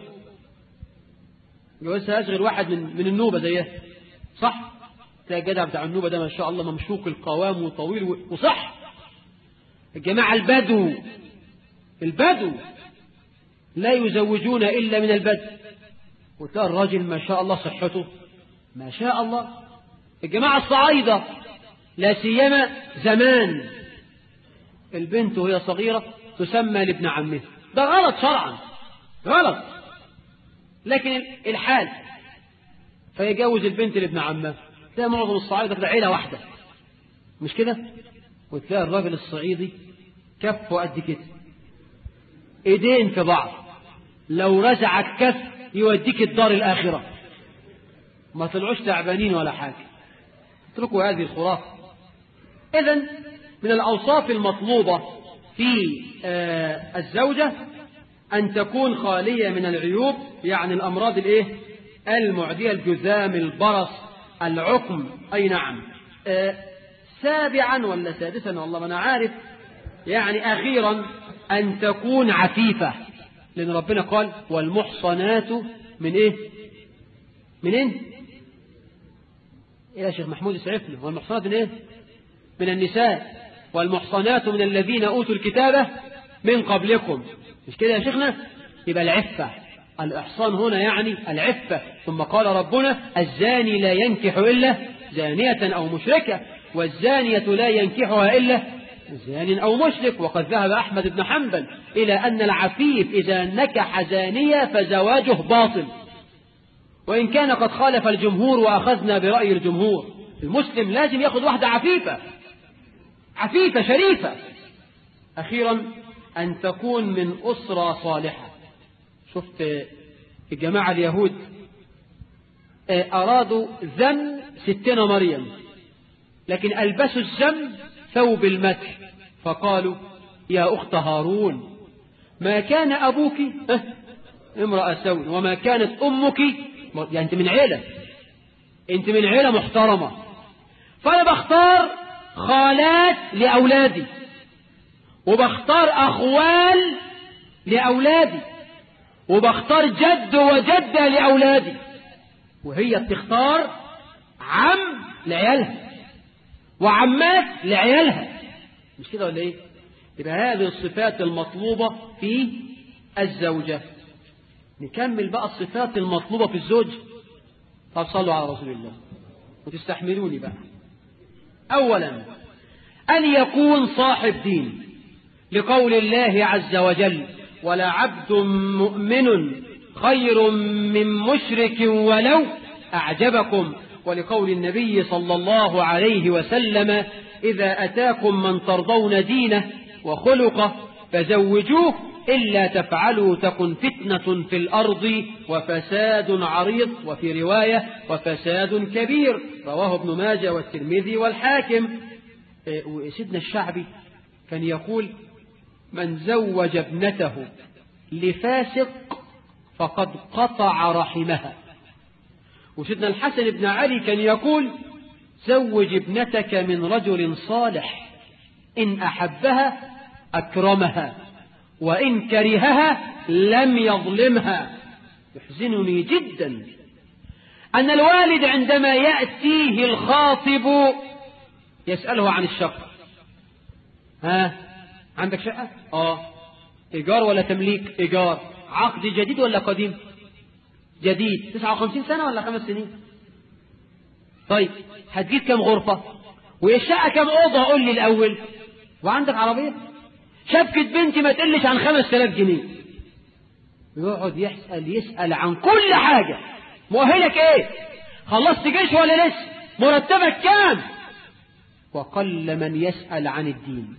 جوازها أصغر واحد من, من النوبة زيها صح تلاقي الجدع بتاع النوبة ده ما شاء الله ممشوق القوام وطويل وصح الجماعة البدو البدو لا يزوجون إلا من البدو وتلاقي الراجل ما شاء الله صحته ما شاء الله الجماعة الصعايدة لا سيما زمان البنت وهي صغيرة تسمى لابن عمها ده غلط شرعا غلط لكن الحال فيجوز البنت لابن عمها تلاقي معظم الصعايدة كده عيلة واحدة مش كده وتلاقي الراجل الصعيدي كفه قد كده ايدين في بعض لو رزعك كف يوديك الدار الآخرة ما طلعوش تعبانين ولا حاجة اتركوا هذه الخرافة إذا من الأوصاف المطلوبة في آه الزوجة أن تكون خالية من العيوب يعني الأمراض الإيه المعدية الجذام البرص العقم أي نعم آه سابعا ولا سادسا والله ما أنا عارف يعني أخيرا أن تكون عفيفة لأن ربنا قال والمحصنات من إيه من إيه إيه يا شيخ محمود اسعفنا والمحصنات من إيه من النساء والمحصنات من الذين أوتوا الكتابة من قبلكم مش كده يا شيخنا يبقى العفة الإحصان هنا يعني العفة ثم قال ربنا الزاني لا ينكح إلا زانية أو مشركة والزانية لا ينكحها إلا زان أو مشرك وقد ذهب أحمد بن حنبل إلى أن العفيف إذا نكح زانية فزواجه باطل وإن كان قد خالف الجمهور وأخذنا برأي الجمهور المسلم لازم يأخذ واحدة عفيفة عفيفة شريفة أخيرا أن تكون من أسرة صالحة شفت الجماعة اليهود أرادوا ذم ستنا مريم لكن ألبسوا الذم ثوب المدح فقالوا يا أخت هارون ما كان أبوك اه امرأة سوء وما كانت أمك يعني أنت من عيلة أنت من عيلة محترمة فأنا بختار خالات لأولادي وبختار أخوال لأولادي وبختار جد وجدة لأولادي وهي بتختار عم لعيالها وعمات لعيالها مش كده ولا ايه يبقى هذه الصفات المطلوبة في الزوجة نكمل بقى الصفات المطلوبة في الزوج طب صلوا على رسول الله وتستحملوني بقى أولا أن يكون صاحب دين لقول الله عز وجل ولا عبد مؤمن خير من مشرك ولو أعجبكم ولقول النبي صلى الله عليه وسلم إذا أتاكم من ترضون دينه وخلقه فزوجوه إلا تفعلوا تكن فتنة في الأرض وفساد عريض وفي رواية وفساد كبير رواه ابن ماجه والترمذي والحاكم سيدنا الشعبي كان يقول من زوج ابنته لفاسق فقد قطع رحمها وسيدنا الحسن بن علي كان يقول زوج ابنتك من رجل صالح إن أحبها أكرمها وإن كرهها لم يظلمها يحزنني جدا أن الوالد عندما يأتيه الخاطب يسأله عن الشقة ها عندك شقة آه إيجار ولا تمليك إيجار عقد جديد ولا قديم جديد 59 سنة ولا خمس سنين طيب هتجيب كم غرفة والشقة كم أوضة قول لي الأول وعندك عربية شبكة بنتي ما تقلش عن 5000 جنيه يقعد يسأل يسأل عن كل حاجة مؤهلك ايه خلصت جيش ولا لسه مرتبك كام وقل من يسأل عن الدين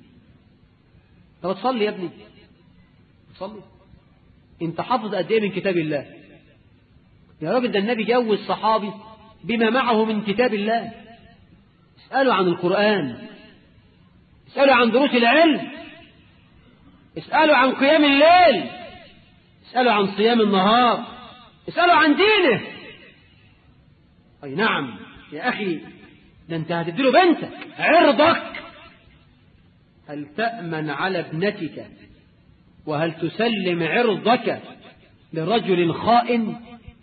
طب تصلي يا ابني تصلي انت حافظ قد ايه من كتاب الله يا راجل ده النبي جوز صحابي بما معه من كتاب الله اسألوا عن القرآن اسألوا عن دروس العلم اسألوا عن قيام الليل اسألوا عن صيام النهار اسألوا عن دينه أي نعم يا أخي ده أنت هتديله بنتك عرضك هل تأمن على ابنتك وهل تسلم عرضك لرجل خائن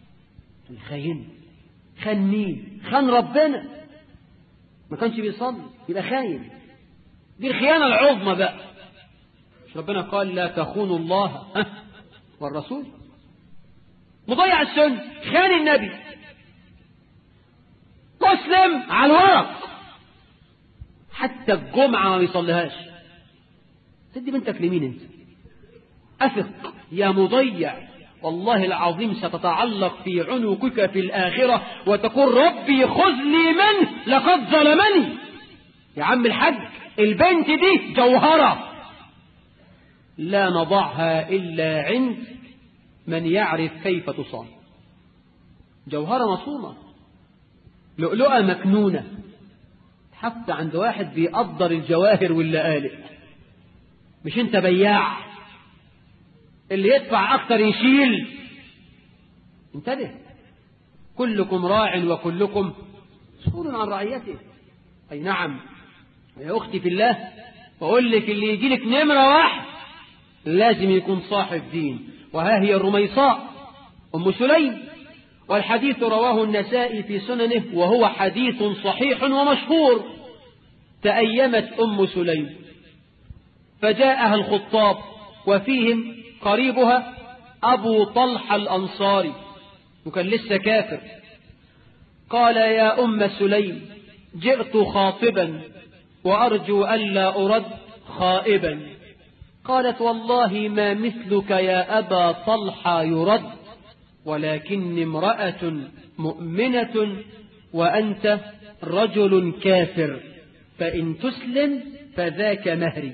الخاين خان مين خان ربنا ما كانش بيصلي يبقى خاين دي الخيانة العظمى بقى مش ربنا قال لا تخونوا الله والرسول مضيع السنة خان النبي مسلم على الورق حتى الجمعة ما بيصليهاش تدي بنتك لمين انت أثق يا مضيع والله العظيم ستتعلق في عنقك في الآخرة وتقول ربي خذ لي منه لقد ظلمني يا عم الحاج البنت دي جوهرة لا نضعها إلا عند من يعرف كيف تصان جوهرة مصونة لؤلؤة مكنونة حتى عند واحد بيقدر الجواهر واللآلئ مش انت بياع اللي يدفع أكتر يشيل انتبه كلكم راع وكلكم مسؤول عن رعيته أي نعم يا أختي في الله بقول لك اللي يجي لك نمرة واحد لازم يكون صاحب دين وها هي الرميصاء أم سليم والحديث رواه النسائي في سننه وهو حديث صحيح ومشهور تأيمت أم سليم فجاءها الخطاب وفيهم قريبها أبو طلحة الأنصاري وكان لسه كافر قال يا أم سليم جئت خاطبا وأرجو ألا أرد خائبا قالت والله ما مثلك يا أبا طلحة يرد ولكني امرأة مؤمنة وأنت رجل كافر فإن تسلم فذاك مهري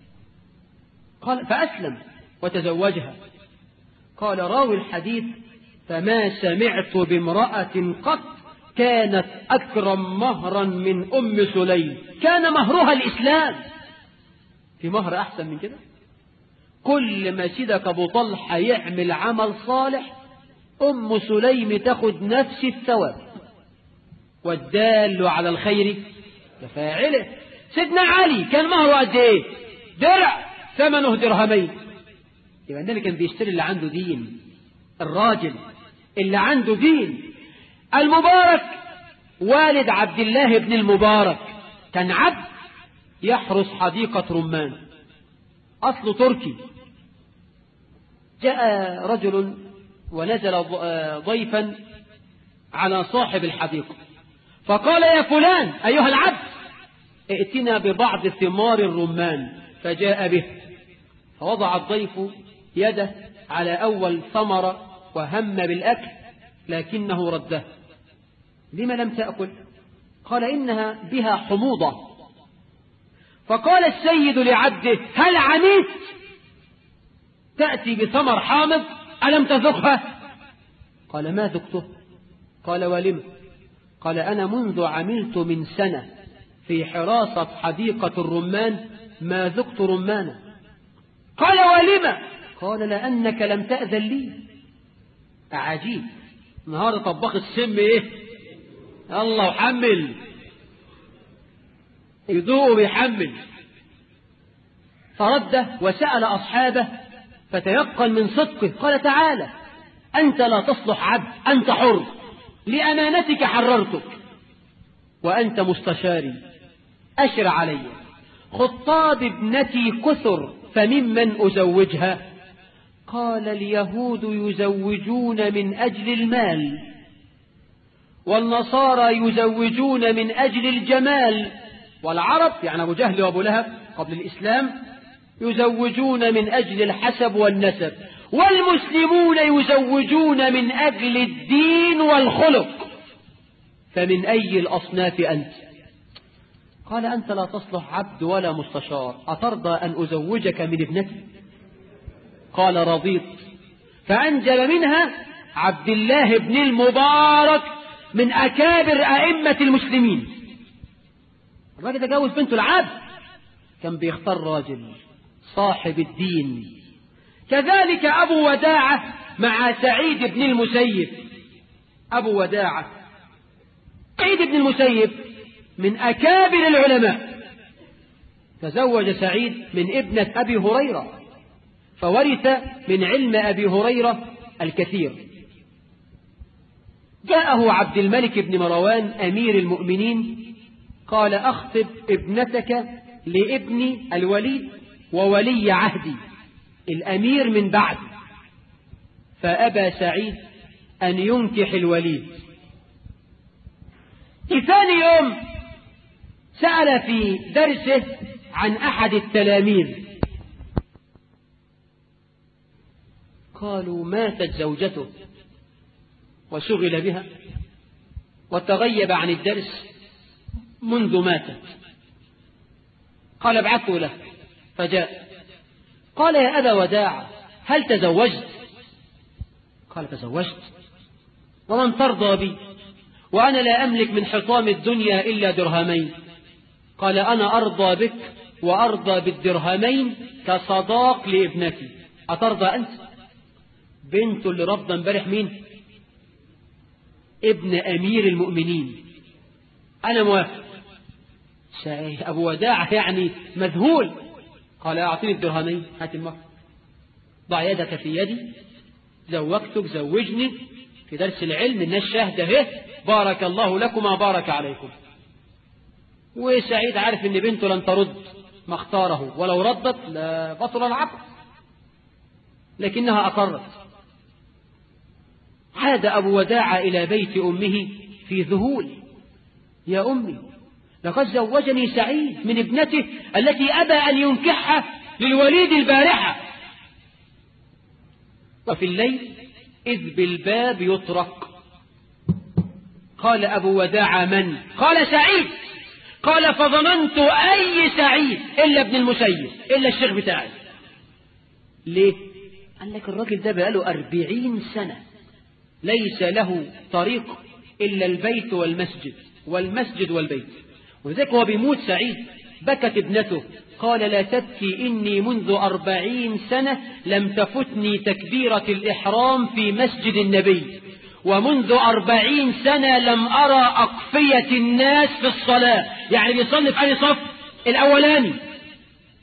قال فأسلم وتزوجها قال راوي الحديث فما سمعت بامرأة قط كانت أكرم مهرا من أم سليم كان مهرها الإسلام في مهر أحسن من كده كل ما سيدك أبو طلحة يعمل عمل صالح أم سليم تاخد نفس الثواب والدال على الخير كفاعله سيدنا علي كان مهره قد ايه درع ثمنه درهمين يبقى النبي كان بيشتري اللي عنده دين الراجل اللي عنده دين المبارك والد عبد الله بن المبارك كان عبد يحرس حديقة رمان أصل تركي جاء رجل ونزل ضيفا على صاحب الحديقة فقال يا فلان أيها العبد ائتنا ببعض ثمار الرمان فجاء به فوضع الضيف يده على أول ثمرة وهم بالأكل لكنه رده لما لم تأكل قال إنها بها حموضة فقال السيد لعبده هل عميت تأتي بثمر حامض ألم تذقها قال ما ذقته قال ولم قال أنا منذ عملت من سنة في حراسة حديقة الرمان ما ذقت رمانا قال ولم قال لأنك لم تأذن لي عجيب نهار طباخ السم ايه الله حمل يذوق ويحمل فرد وسأل أصحابه فتيقن من صدقه قال تعالى أنت لا تصلح عبد أنت حر لأمانتك حررتك وأنت مستشاري أشر علي خطاب ابنتي كثر فممن أزوجها قال اليهود يزوجون من أجل المال والنصارى يزوجون من أجل الجمال والعرب يعني أبو جهل وأبو لهب قبل الإسلام يزوجون من أجل الحسب والنسب والمسلمون يزوجون من أجل الدين والخلق فمن أي الأصناف أنت قال أنت لا تصلح عبد ولا مستشار أترضى أن أزوجك من ابنتي قال رضيت فأنجل منها عبد الله بن المبارك من أكابر أئمة المسلمين الراجل تجاوز بنته العبد كان بيختار راجل صاحب الدين كذلك أبو وداعة مع سعيد بن المسيب أبو وداعة سعيد بن المسيب من أكابر العلماء تزوج سعيد من ابنة أبي هريرة فورث من علم أبي هريرة الكثير جاءه عبد الملك بن مروان أمير المؤمنين قال أخطب ابنتك لابن الوليد وولي عهدي الأمير من بعد فأبى سعيد أن ينكح الوليد في ثاني يوم سأل في درسه عن أحد التلاميذ قالوا ماتت زوجته وشغل بها وتغيب عن الدرس منذ ماتت قال ابعثوا له فجاء قال يا أبا وداع هل تزوجت قال تزوجت ومن ترضى بي وأنا لا أملك من حطام الدنيا إلا درهمين قال أنا أرضى بك وأرضى بالدرهمين كصداق لابنتي أترضى أنت بنت اللي رفض امبارح مين ابن أمير المؤمنين أنا موافق أبو وداع يعني مذهول قال أعطيني الدرهمين هات المهر ضع يدك في يدي زوجتك زوجني في درس العلم الناس شاهدة اهي بارك الله لكما بارك عليكم وسعيد عارف ان بنته لن ترد ما اختاره ولو ردت لبطل العقد لكنها أقرت عاد أبو وداع إلى بيت أمه في ذهول يا أمي لقد زوجني سعيد من ابنته التي أبى أن ينكحها للوليد البارحة وفي الليل إذ بالباب يطرق قال أبو وداع من قال سعيد قال فظننت أي سعيد إلا ابن المسيب إلا الشيخ بتاعي ليه قال لك الراجل ده بقاله أربعين سنة ليس له طريق إلا البيت والمسجد والمسجد والبيت ولذلك هو بيموت سعيد بكت ابنته قال لا تبكي إني منذ أربعين سنة لم تفتني تكبيرة الإحرام في مسجد النبي ومنذ أربعين سنة لم أرى أقفية الناس في الصلاة يعني بيصلي في أي صف الأولاني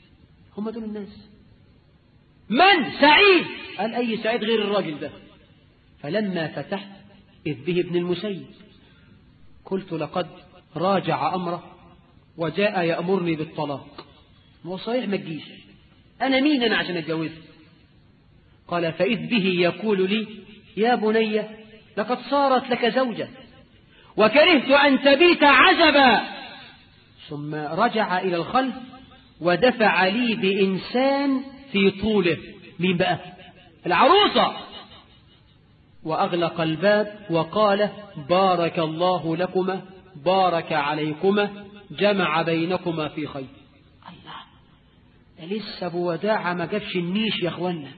هم دول الناس من سعيد قال أي سعيد غير الراجل ده فلما فتحت إذ به ابن المسيب قلت لقد راجع أمره وجاء يأمرني بالطلاق هو صحيح ما تجيش أنا مين أنا عشان أتجوزه قال فإذ به يقول لي يا بني لقد صارت لك زوجة وكرهت أن تبيت عجبا ثم رجع إلى الخلف ودفع لي بإنسان في طوله مين بقى العروسة وأغلق الباب وقال بارك الله لكما بارك عليكما جمع بينكما في خير الله ده لسه ابو وداعة ما جابش النيش يا اخوانا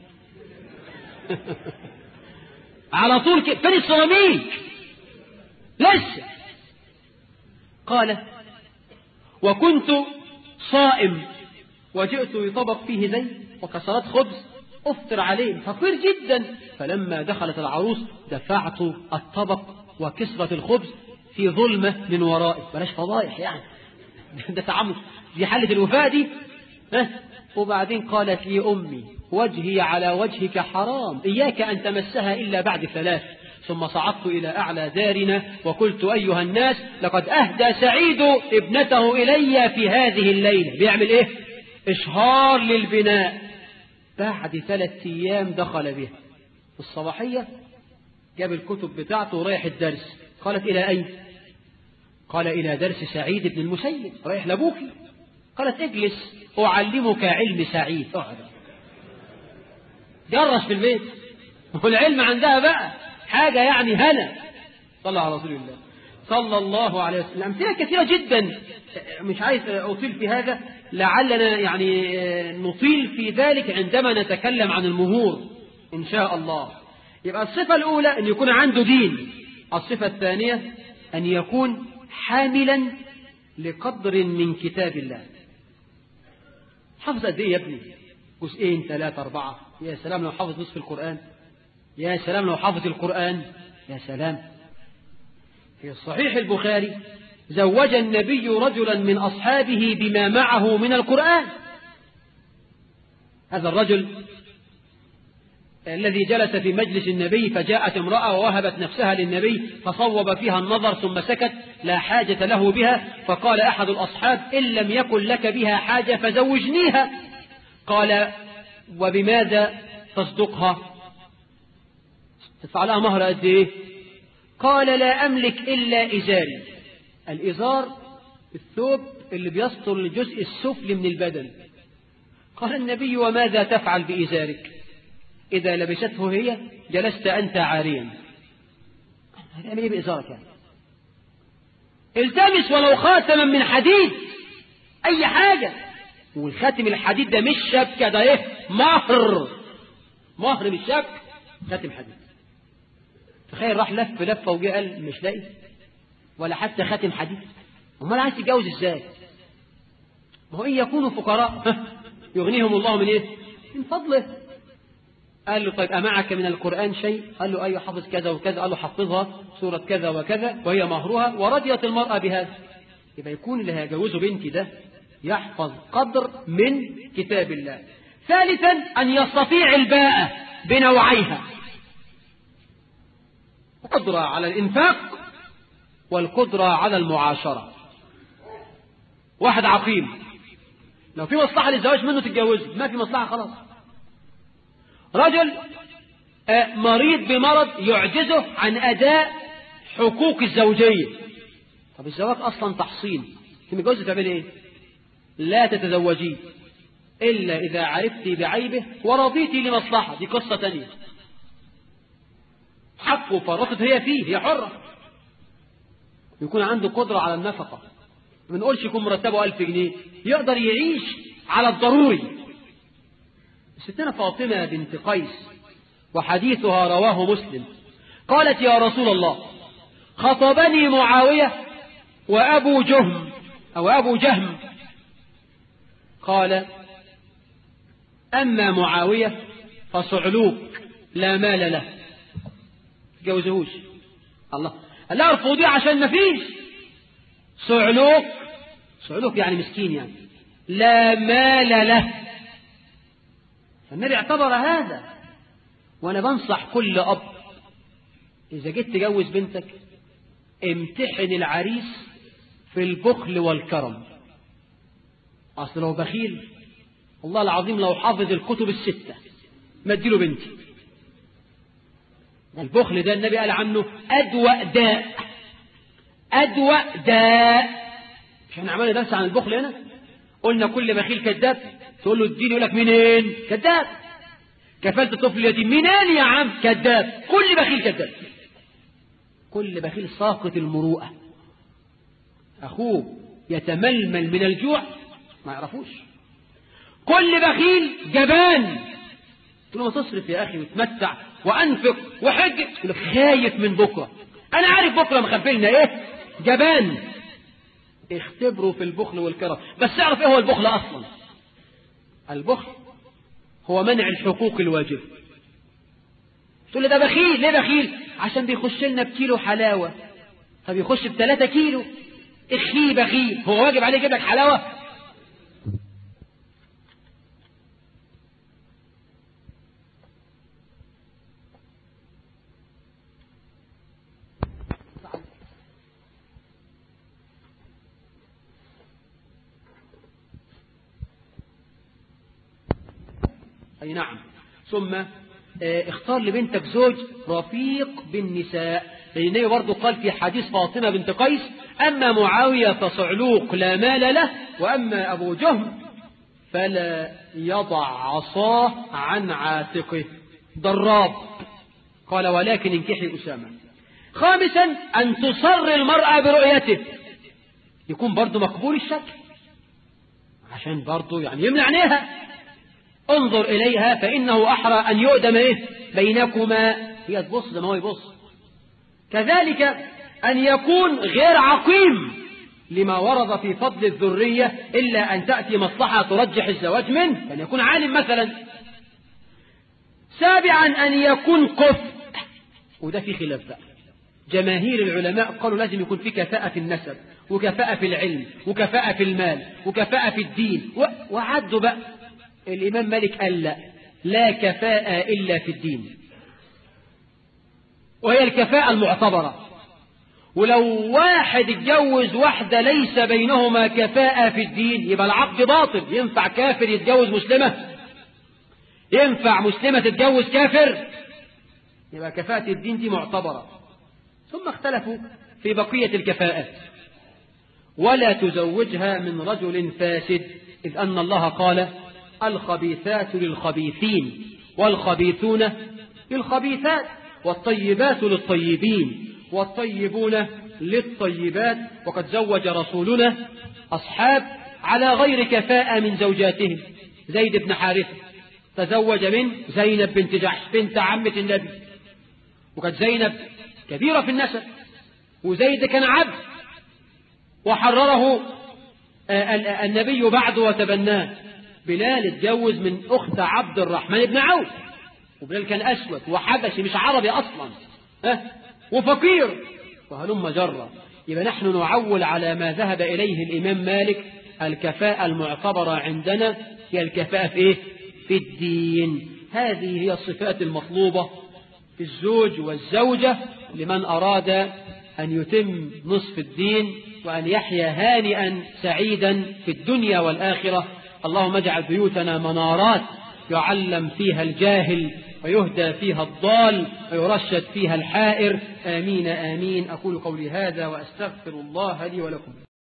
على طول كده فين السيراميك لسه قال وكنت صائم وجئت بطبق فيه زيت وكسرات خبز أفطر عليه فقير جدا فلما دخلت العروس دفعت الطبق وكسرة الخبز في ظلمة من ورائي بلاش فضايح يعني ده تعمد دي حالة الوفاة دي ها وبعدين قالت لي أمي وجهي على وجهك حرام إياك أن تمسها إلا بعد ثلاث ثم صعدت إلى أعلى دارنا وقلت أيها الناس لقد أهدى سعيد ابنته إلي في هذه الليلة بيعمل إيه إشهار للبناء بعد ثلاث أيام دخل بها في الصباحية جاب الكتب بتاعته ورايح الدرس قالت إلى أين قال إلى درس سعيد بن المسيب رايح لأبوك قالت اجلس أعلمك علم سعيد اقعد جرس في البيت والعلم عندها بقى حاجة يعني هنا صلى على رسول الله صلى الله عليه وسلم أمثلة كثيرة جدا مش عايز أطيل في هذا لعلنا يعني نطيل في ذلك عندما نتكلم عن المهور إن شاء الله يبقى الصفة الأولى أن يكون عنده دين الصفة الثانية أن يكون حاملا لقدر من كتاب الله حفظ قد ايه يا ابني جزئين ثلاثة أربعة يا سلام لو حافظ نصف القرآن يا سلام لو حافظ القرآن يا سلام في صحيح البخاري زوج النبي رجلا من أصحابه بما معه من القرآن هذا الرجل الذي جلس في مجلس النبي فجاءت امرأة ووهبت نفسها للنبي فصوب فيها النظر ثم سكت لا حاجة له بها فقال أحد الأصحاب إن لم يكن لك بها حاجة فزوجنيها قال وبماذا تصدقها تدفع لها مهر قد إيه قال لا أملك إلا إزاري الإزار الثوب اللي بيسطر الجزء السفلي من البدن قال النبي وماذا تفعل بإزارك إذا لبسته هي جلست أنت عاريا هتعمل إيه بإزارك يعني التمس ولو خاتما من حديد أي حاجة والخاتم الحديد ده مش شبكة ده إيه مهر مهر مش شبك خاتم حديد تخيل راح لف لفة وجه قال مش لاقي ولا حتى خاتم حديد امال عايز تتجوز ازاي ما هو إن يكونوا فقراء يغنيهم الله من إيه من فضله قال له طيب أمعك من القرآن شيء قال له أيوة حفظ كذا وكذا قال له حفظها سورة كذا وكذا وهي مهرها ورضيت المرأة بهذا يبقى يكون اللي هيجوزه بنتي ده يحفظ قدر من كتاب الله ثالثا أن يستطيع الباءة بنوعيها قدرة على الإنفاق والقدرة على المعاشرة واحد عقيم لو في مصلحة للزواج منه تتجوزه ما في مصلحة خلاص رجل مريض بمرض يعجزه عن أداء حقوق الزوجية طب الزواج أصلا تحصين في متجوزة تعمل إيه لا تتزوجي إلا إذا عرفت بعيبه ورضيتي لمصلحة دي قصة تانية حقه فرطت هي فيه هي حرة يكون عنده قدرة على النفقة ما نقولش يكون مرتبه ألف جنيه يقدر يعيش على الضروري ستنا فاطمة بنت قيس وحديثها رواه مسلم قالت يا رسول الله خطبني معاوية وأبو جهم أو أبو جهم قال أما معاوية فصعلوك لا مال له جوزهوش الله لا ارفضي عشان ما فيش صعلوك صعلوك يعني مسكين يعني لا مال له فالنبي اعتبر هذا وأنا بنصح كل أب إذا جيت تجوز بنتك امتحن العريس في البخل والكرم أصل لو بخيل والله العظيم لو حافظ الكتب الستة ما اديله بنتي البخل ده النبي قال عنه أدوأ داء أدوأ داء مش احنا عملنا درس عن البخل هنا قلنا كل بخيل كذاب تقول له الدين يقول لك منين كذاب كفلت طفل يتيم منين يا عم كذاب كل بخيل كذاب كل بخيل ساقط المروءة أخوه يتململ من الجوع ما يعرفوش كل بخيل جبان تقول له ما تصرف يا أخي وتمتع وأنفق وحج يقول لك خايف من بكرة أنا عارف بكرة مخبلنا إيه جبان اختبروا في البخل والكرم بس اعرف ايه هو البخل اصلا البخل هو منع الحقوق الواجبة تقول لي ده بخيل ليه بخيل عشان بيخش لنا بكيلو حلاوة طب يخش بثلاثة كيلو اخي بخيل هو واجب عليه يجيب لك حلاوة أي نعم ثم اختار لبنتك زوج رفيق بالنساء لأن النبي برضه قال في حديث فاطمة بنت قيس أما معاوية فصعلوق لا مال له وأما أبو جهم فلا يضع عصاه عن عاتقه ضراب قال ولكن انكحي أسامة خامسا أن تصر المرأة برؤيته يكون برضه مقبول الشكل عشان برضه يعني يمنع عينيها انظر إليها فإنه أحرى أن يؤدم إيه بينكما هي تبص ده ما هو يبص كذلك أن يكون غير عقيم لما ورد في فضل الذرية إلا أن تأتي مصلحة ترجح الزواج منه أن يكون عالم مثلا سابعا أن يكون كفء وده في خلاف بقى جماهير العلماء قالوا لازم يكون في كفاءة في النسب وكفاءة في العلم وكفاءة في المال وكفاءة في الدين وعدوا بقى الإمام مالك قال لا لا كفاءة إلا في الدين وهي الكفاءة المعتبرة ولو واحد اتجوز واحدة ليس بينهما كفاءة في الدين يبقى العقد باطل ينفع كافر يتجوز مسلمة ينفع مسلمة تتجوز كافر يبقى كفاءة الدين دي معتبرة ثم اختلفوا في بقية الكفاءات ولا تزوجها من رجل فاسد إذ أن الله قال الخبيثات للخبيثين والخبيثون للخبيثات والطيبات للطيبين والطيبون للطيبات وقد زوج رسولنا أصحاب على غير كفاءة من زوجاتهم زيد بن حارثة تزوج من زينب بنت جحش بنت عمة النبي وقد زينب كبيرة في النسب وزيد كان عبد وحرره النبي بعد وتبناه بلال اتجوز من أخت عبد الرحمن بن عوف وبلال كان أسود وحبشي مش عربي أصلا أه؟ وفقير وهلم جرة يبقى نحن نعول على ما ذهب إليه الإمام مالك الكفاءة المعتبرة عندنا هي الكفاءة في إيه؟ في الدين هذه هي الصفات المطلوبة في الزوج والزوجة لمن أراد أن يتم نصف الدين وأن يحيا هانئا سعيدا في الدنيا والآخرة اللهم اجعل بيوتنا منارات يعلم فيها الجاهل ويهدى فيها الضال ويرشد فيها الحائر آمين آمين أقول قولي هذا وأستغفر الله لي ولكم